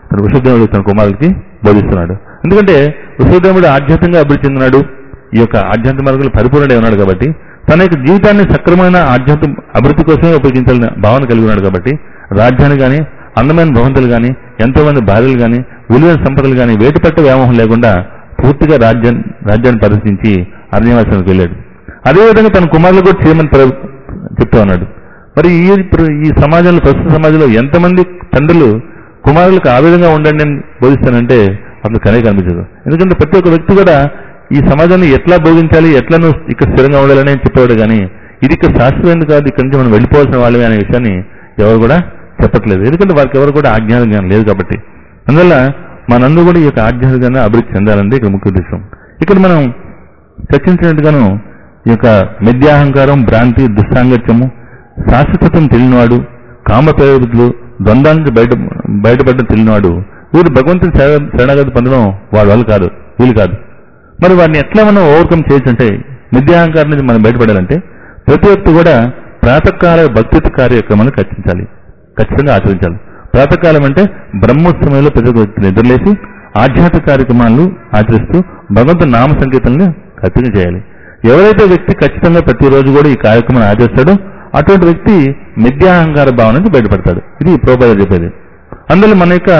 తన వృషభదేవుడు తన కుమారుడికి బోధిస్తున్నాడు ఎందుకంటే వృషభదేవుడు ఆధ్యాత్మికంగా అభివృద్ధి చెందినాడు ఈ యొక్క ఆధ్యాత్మిక మార్గంలో పరిపూర్ణుడై ఉన్నాడు కాబట్టి తన యొక్క జీవితాన్ని సక్రమమైన ఆధ్యాత్మిక అభివృద్ధి కోసమే ఉపయోగించాలని భావన కలిగి ఉన్నాడు కాబట్టి రాజ్యాన్ని కానీ అందమైన భవంతులు కానీ ఎంతో మంది భార్యలు కానీ విలువైన సంపదలు కానీ వేటుపట్ట వ్యామోహం లేకుండా పూర్తిగా రాజ్యం రాజ్యాన్ని పరిశీలించి అరణ్యవాసానికి వెళ్ళాడు అదేవిధంగా తన కుమారులు కూడా చేయమని ప్ర- చెప్తా ఉన్నాడు మరి ఈ ప్ర- ఈ సమాజంలో ప్రస్తుత సమాజంలో ఎంతమంది తండ్రులు కుమారులకు ఆ విధంగా ఉండండి అని బోధిస్తానంటే అసలు కనే కనిపించదు ఎందుకంటే ప్రతి ఒక్క వ్యక్తి కూడా ఈ సమాజాన్ని ఎట్లా భోగించాలి ఎట్లా నువ్వు ఇక్కడ స్థిరంగా ఉండాలని చెప్పేవాడు కానీ ఇది ఇక్కడ శాశ్వతం కాదు ఇక్కడి నుంచి మనం వెళ్ళిపోవాల్సిన వాళ్ళమే అనే విషయాన్ని ఎవరు కూడా చెప్పట్లేదు ఎందుకంటే వారికి ఎవరు కూడా ఆజ్ఞాన జ్ఞానం లేదు కాబట్టి అందువల్ల మనందరూ కూడా ఈ యొక్క ఆధ్యాత్మిక జ్ఞానం అభివృద్ధి చెందాలంటే ఇక్కడ ముఖ్య ఉద్దేశం ఇక్కడ మనం చర్చించినట్టుగాను ఈ యొక్క మిథ్యాహంకారం భ్రాంతి దుస్సాంగత్యము శాశ్వతత్వం తెలియనివాడు కామ ప్రయోగులు ద్వంద్వాల నుంచి బయట బయటపడడం తెలియనివాడు వీరు భగవంతుని శర- శరణాగతి పొందడం వాళ్ళ వల్ల కాదు వీలు కాదు మరి వారిని ఎట్లా మనం ఓవర్కమ్ చేయొచ్చు అంటే మిథ్యాహంకారం నుంచి మనం బయటపడాలంటే ప్రతి ఒక్కరు కూడా ప్రాతకాల భక్తిత్వ కార్యక్రమాలను ఖర్చించాలి ఖచ్చితంగా ఆచరించాలి ప్రాతకాలం అంటే బ్రహ్మోత్సవంలో ప్రతి ఒక్క వ్యక్తి నిద్రలేసి ఆధ్యాత్మిక కార్యక్రమాలను ఆచరిస్తూ భగవంతుని నామ సంకీర్తనని ఖచ్చితంగా చేయాలి ఎవరైతే వ్యక్తి ఖచ్చితంగా ప్రతిరోజు కూడా ఈ కార్యక్రమాన్ని ఆచరిస్తాడో అటువంటి వ్యక్తి మిథ్యాహంకార భావన నుంచి బయటపడతాడు ఇది ప్రోపాద చెప్పేది అందులో మన యొక్క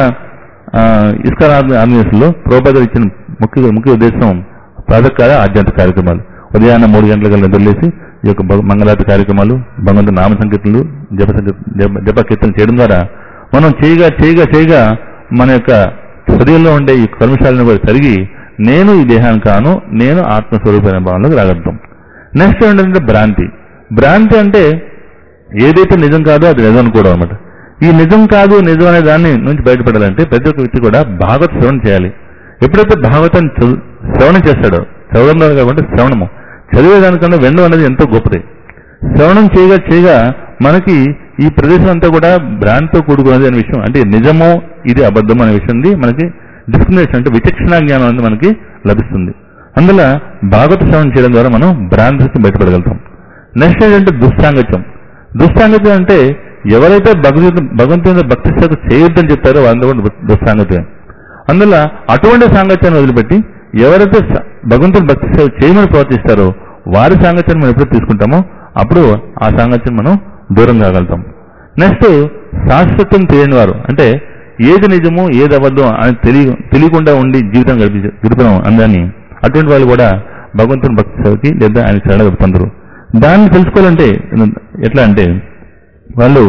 ఇస్కాన్ ఆర్గనైజేషన్ లో ప్రోపాద ఇచ్చిన ముఖ్య ముఖ్య ఉద్దేశం ప్రాతకాల ఆధ్యాత్మిక కార్యక్రమాలు ఉదయాన్నే మూడు గంటల నిద్రలేసి ఈ యొక్క భగ- మంగళారతి కార్యక్రమాలు భగవంతు నామ సంకీర్తనలు జప సంకీర్త జప- జప కీర్తన చేయడం ద్వారా మనం చేయగా చేయగా చేయగా మన యొక్క హృదయంలో ఉండే ఈ కర్మశాలను కూడా తరిగి నేను ఈ దేహాన్ని కాను నేను ఆత్మస్వరూపమైన భావనలోకి రాగలుగుతాం నెక్స్ట్ ఏంటంటే భ్రాంతి భ్రాంతి అంటే ఏదైతే నిజం కాదో అది నిజం అనుకోవడం అనమాట ఈ నిజం కాదు నిజం అనే దాన్ని నుంచి బయటపడాలంటే ప్రతి ఒక్క వ్యక్తి కూడా భాగవత శ్రవణం చేయాలి ఎప్పుడైతే భాగవతాన్ని చదువు- శ్రవణం చేస్తాడో చదవడంలో కాకుండా శ్రవణము చదివేదానికన్నా వినడం అనేది ఎంతో గొప్పది శ్రవణం చేయగా చేయగా మనకి ఈ ప్రదేశం అంతా కూడా భ్రాంతితో కూడుకున్నది అనే విషయం అంటే నిజమో ఇది అబద్ధం అనే విషయం ఉంది మనకి డిస్క్రిమినేషన్ అంటే విచక్షణ జ్ఞానం అనేది మనకి లభిస్తుంది అందువల్ల భాగవత శ్రవణం చేయడం ద్వారా మనం భ్రాంతి నుంచి బయటపడగలుగుతాం నెక్స్ట్ ఏంటంటే దుస్సాంగత్యం దుస్సాంగత్యం అంటే ఎవరైతే భగవంతు భగవంతుని భక్తి సేవ చేయొద్దని చెప్పారో వాళ్ళందరూ కూడా దుస్సాంగత్యం అందువల్ల అటువంటి సాంగత్యాన్ని వదిలిపెట్టి ఎవరైతే స- భగవంతుని భక్తి సేవ చేయమని ప్రవర్తిస్తారో వారి సాంగత్యాన్ని మనం ఎప్పుడు తీసుకుంటామో అప్పుడు ఆ సాంగత్యం మనం దూరం కాగలుగుతాం నెక్స్ట్ శాశ్వతం తెలియని వారు అంటే ఏది నిజమో ఏది అబద్ధం అని తెలియ తెలియకుండా ఉండి జీవితం గడిపి గడిపడం అందాన్ని అటువంటి వాళ్ళు కూడా భగవంతుని భక్తి సేవకి లేదా ఆయన శరణ పొందరు దాన్ని తెలుసుకోవాలంటే ఎట్లా అంటే వాళ్ళు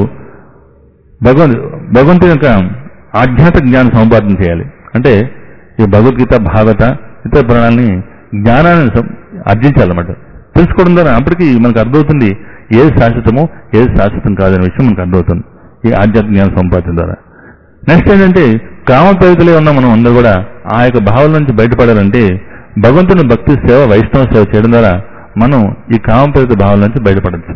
భగవంతు భగవంతుని యొక్క ఆధ్యాత్మిక జ్ఞానం సముపార్జన చేయాలి అంటే ఈ భగవద్గీత భాగవత ఇతర పురాణాలని జ్ఞానాన్ని సం- ఆర్జించాలన్నమాట తెలుసుకోవడం ద్వారా అప్పటికి మనకు అర్థమవుతుంది ఏది శాశ్వతమో ఏది శాశ్వతం కాదనే విషయం మనకు అర్థమవుతుంది ఈ ఆధ్యాత్మిక జ్ఞాన సముపార్జన ద్వారా నెక్స్ట్ ఏంటంటే కామ ప్రవృత్తిలో ఉన్న మనం అందరూ కూడా ఆ యొక్క భావాల నుంచి బయటపడాలంటే భగవంతుని భక్తి సేవ వైష్ణవ సేవ చేయడం ద్వారా మనం ఈ కామ ప్రవృత్తి భావాల నుంచి బయటపడచ్చు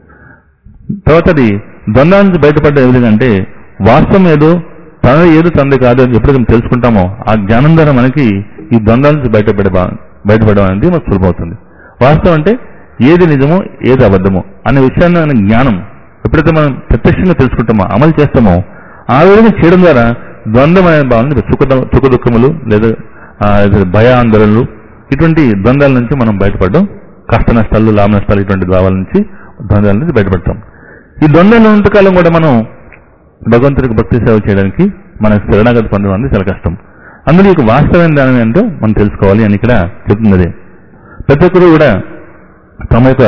తర్వాత అది ద్వంద్వ నుంచి బయటపడ్డ ఏ విధంగా అంటే వాస్తవం ఏదో తన ఏదో తండ్రి కాదు అని ఎప్పుడైతే మనం తెలుసుకుంటామో ఆ జ్ఞానం ద్వారా మనకి ఈ ద్వంద్వాల నుంచి బయటపడే భా- బయటపడడం అనేది మనకు సులభమవుతుంది వాస్తవం అంటే ఏది నిజమో ఏది అబద్ధమో అనే విషయాన్ని అనే జ్ఞానం ఎప్పుడైతే మనం ప్రత్యక్షంగా తెలుసుకుంటామో అమలు చేస్తామో ఆ విధంగా చేయడం ద్వారా ద్వంద్వమైన భావన సుఖ సుఖ దుఃఖములు లేదా ఆ, ఇది భయ ఆందోళనలు ఇటువంటి ద్వంద్వాల నుంచి మనం బయటపడడం కష్ట నష్టాలు లాభ నష్టాలు ఇటువంటి భావాల నుంచి ద్వంద్వాల నుంచి బయటపడతాం ఈ ద్వంద్వాల ఉన్నంతకాలం కూడా మనం భగవంతుడికి భక్తి సేవ చేయడానికి మన శరణాగతి పొందడం అనేది చాలా కష్టం అందులో ఈ వాస్తవమైన దాని ఏంటో మనం తెలుసుకోవాలి అని ఇక్కడ చెప్తున్నది ప్రతి ఒక్కరు కూడా తమ యొక్క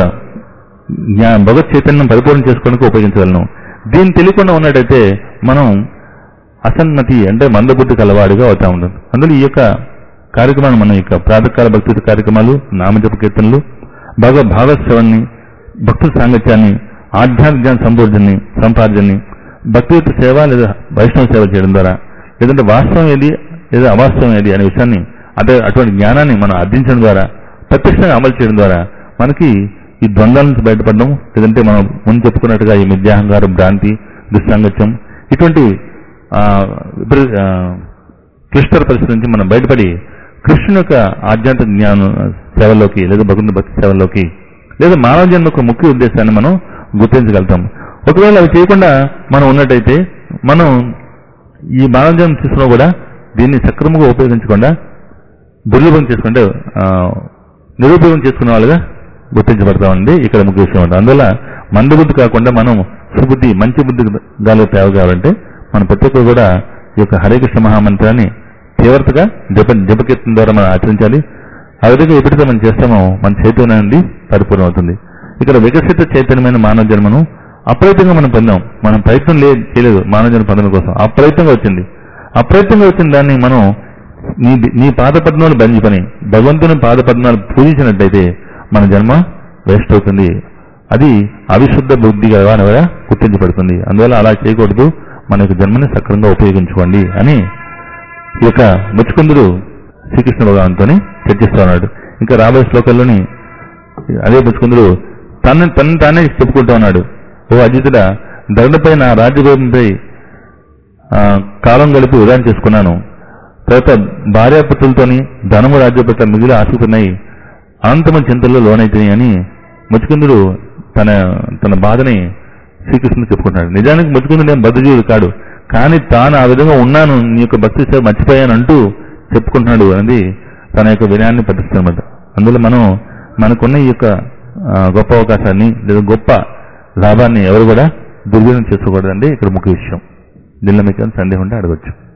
జ్ఞా భగవత్ చైతన్యం పరిపూర్ణం చేసుకోవడానికి ఉపయోగించగలను దీన్ని తెలియకుండా ఉన్నట్టయితే మనం అసన్మతి అంటే మందబుద్ధి కలవాడిగా అవుతా ఉంటుంది అందులో ఈ యొక్క కార్యక్రమాలు మన యొక్క ప్రాతకాల భక్తి కార్యక్రమాలు నామజప కీర్తనలు భగ భాగశ్రవాన్ని భక్తుల సాంగత్యాన్ని ఆధ్యాత్మిక జ్ఞాన సంబోధనని సంపార్జనని భక్తియుత సేవ లేదా వైష్ణవ సేవ చేయడం ద్వారా లేదంటే వాస్తవం ఏది లేదా అవాస్తవం ఏది అనే విషయాన్ని అదే అటువంటి జ్ఞానాన్ని మనం అర్థించడం ద్వారా ప్రత్యక్షంగా అమలు చేయడం ద్వారా మనకి ఈ ద్వంద్వాల నుంచి బయటపడడం లేదంటే మనం ముందు చెప్పుకున్నట్టుగా ఈ మిథ్యాహంకారం భ్రాంతి దుస్సాంగత్యం ఇటువంటి ఆ, విపరీ- ఆ, క్లిష్టర పరిస్థితి నుంచి మనం బయటపడి కృష్ణుని యొక్క ఆధ్యాత్మిక జ్ఞాన సేవలోకి లేదా భగవంతు భక్తి సేవలోకి లేదా మానవ జన్మ యొక్క ముఖ్య ఉద్దేశాన్ని మనం గుర్తించగలుగుతాం ఒకవేళ అవి చేయకుండా మనం ఉన్నట్టయితే మనం ఈ మానవ జన్మ తీసుకున్నా కూడా దీన్ని సక్రమంగా ఉపయోగించకుండా దుర్లభం చేసుకుంటే ఆ, నిరుపయోగం చేసుకునే వాళ్ళుగా గుర్తించబడతామండి ఇక్కడ ముఖ్య విషయం ఉంటుంది అందువల్ల మందు బుద్ధి కాకుండా మనం సుబుద్ధి మంచి బుద్ధి గాలి తేవ కావాలంటే మనం ప్రతి ఒక్కరు కూడా ఈ యొక్క హరే కృష్ణ మహామంత్రాన్ని తీవ్రతగా జప జపకీర్తన ద్వారా మనం ఆచరించాలి ఆ విధంగా ఎప్పుడైతే మనం చేస్తామో మన చైతన్యం నుండి పరిపూర్ణం అవుతుంది ఇక్కడ వికసిత చైతన్యమైన మానవ జన్మను అప్రయత్నంగా మనం పొందాం మనం ప్రయత్నం లే చేయలేదు మానవ జన్మ పొందడం కోసం అప్రయత్నంగా వచ్చింది అప్రయత్నంగా వచ్చిన దాన్ని మనం నీ నీ పాద పద్మాలు బంది పని భగవంతుని పాద పద్మాలు పూజించినట్లయితే మన జన్మ వేస్ట్ అవుతుంది అది అవిశుద్ధ బుద్ధిగా అనగా గుర్తించబడుతుంది అందువల్ల అలా చేయకూడదు మన యొక్క జన్మని సక్రమంగా ఉపయోగించుకోండి అని ఈ యొక్క ముచ్చుకుందుడు శ్రీకృష్ణ భగవాన్తో చర్చిస్తూ ఉన్నాడు ఇంకా రాబోయే శ్లోకాల్లోని అదే ముచ్చుకుందుడు తన తను తానే చెప్పుకుంటూ ఉన్నాడు ఓ అజితుడ ధరణపై నా రాజ్యభూమిపై ఆ, కాలం గలిపి ఉదాహరణ చేసుకున్నాను తర్వాత భార్యాపతులతోని ధనము రాజ్యపట్ల మిగిలి ఆశకున్నాయి అనంతమైన చింతల్లో లోనైతున్నాయి అని ముచ్చుకుందుడు తన తన బాధని శ్రీకృష్ణుడు చెప్పుకుంటున్నాడు నిజానికి ముచ్చుకుందుడు ఏం బద్ధజీవుడు కాడు కానీ తాను ఆ విధంగా ఉన్నాను నీ యొక్క భక్తి సేవ మర్చిపోయాను అంటూ చెప్పుకుంటున్నాడు అనేది తన యొక్క వినయాన్ని పట్టిస్తున్నమాట అందులో మనం మనకున్న ఈ యొక్క ఆ, గొప్ప అవకాశాన్ని లేదా గొప్ప లాభాన్ని ఎవరు కూడా దుర్వినియోగం చేసుకోకూడదండి ఇక్కడ ముఖ్య విషయం దీనిలో మీకు ఏమైనా సందేహం ఉంటే అడగచ్చు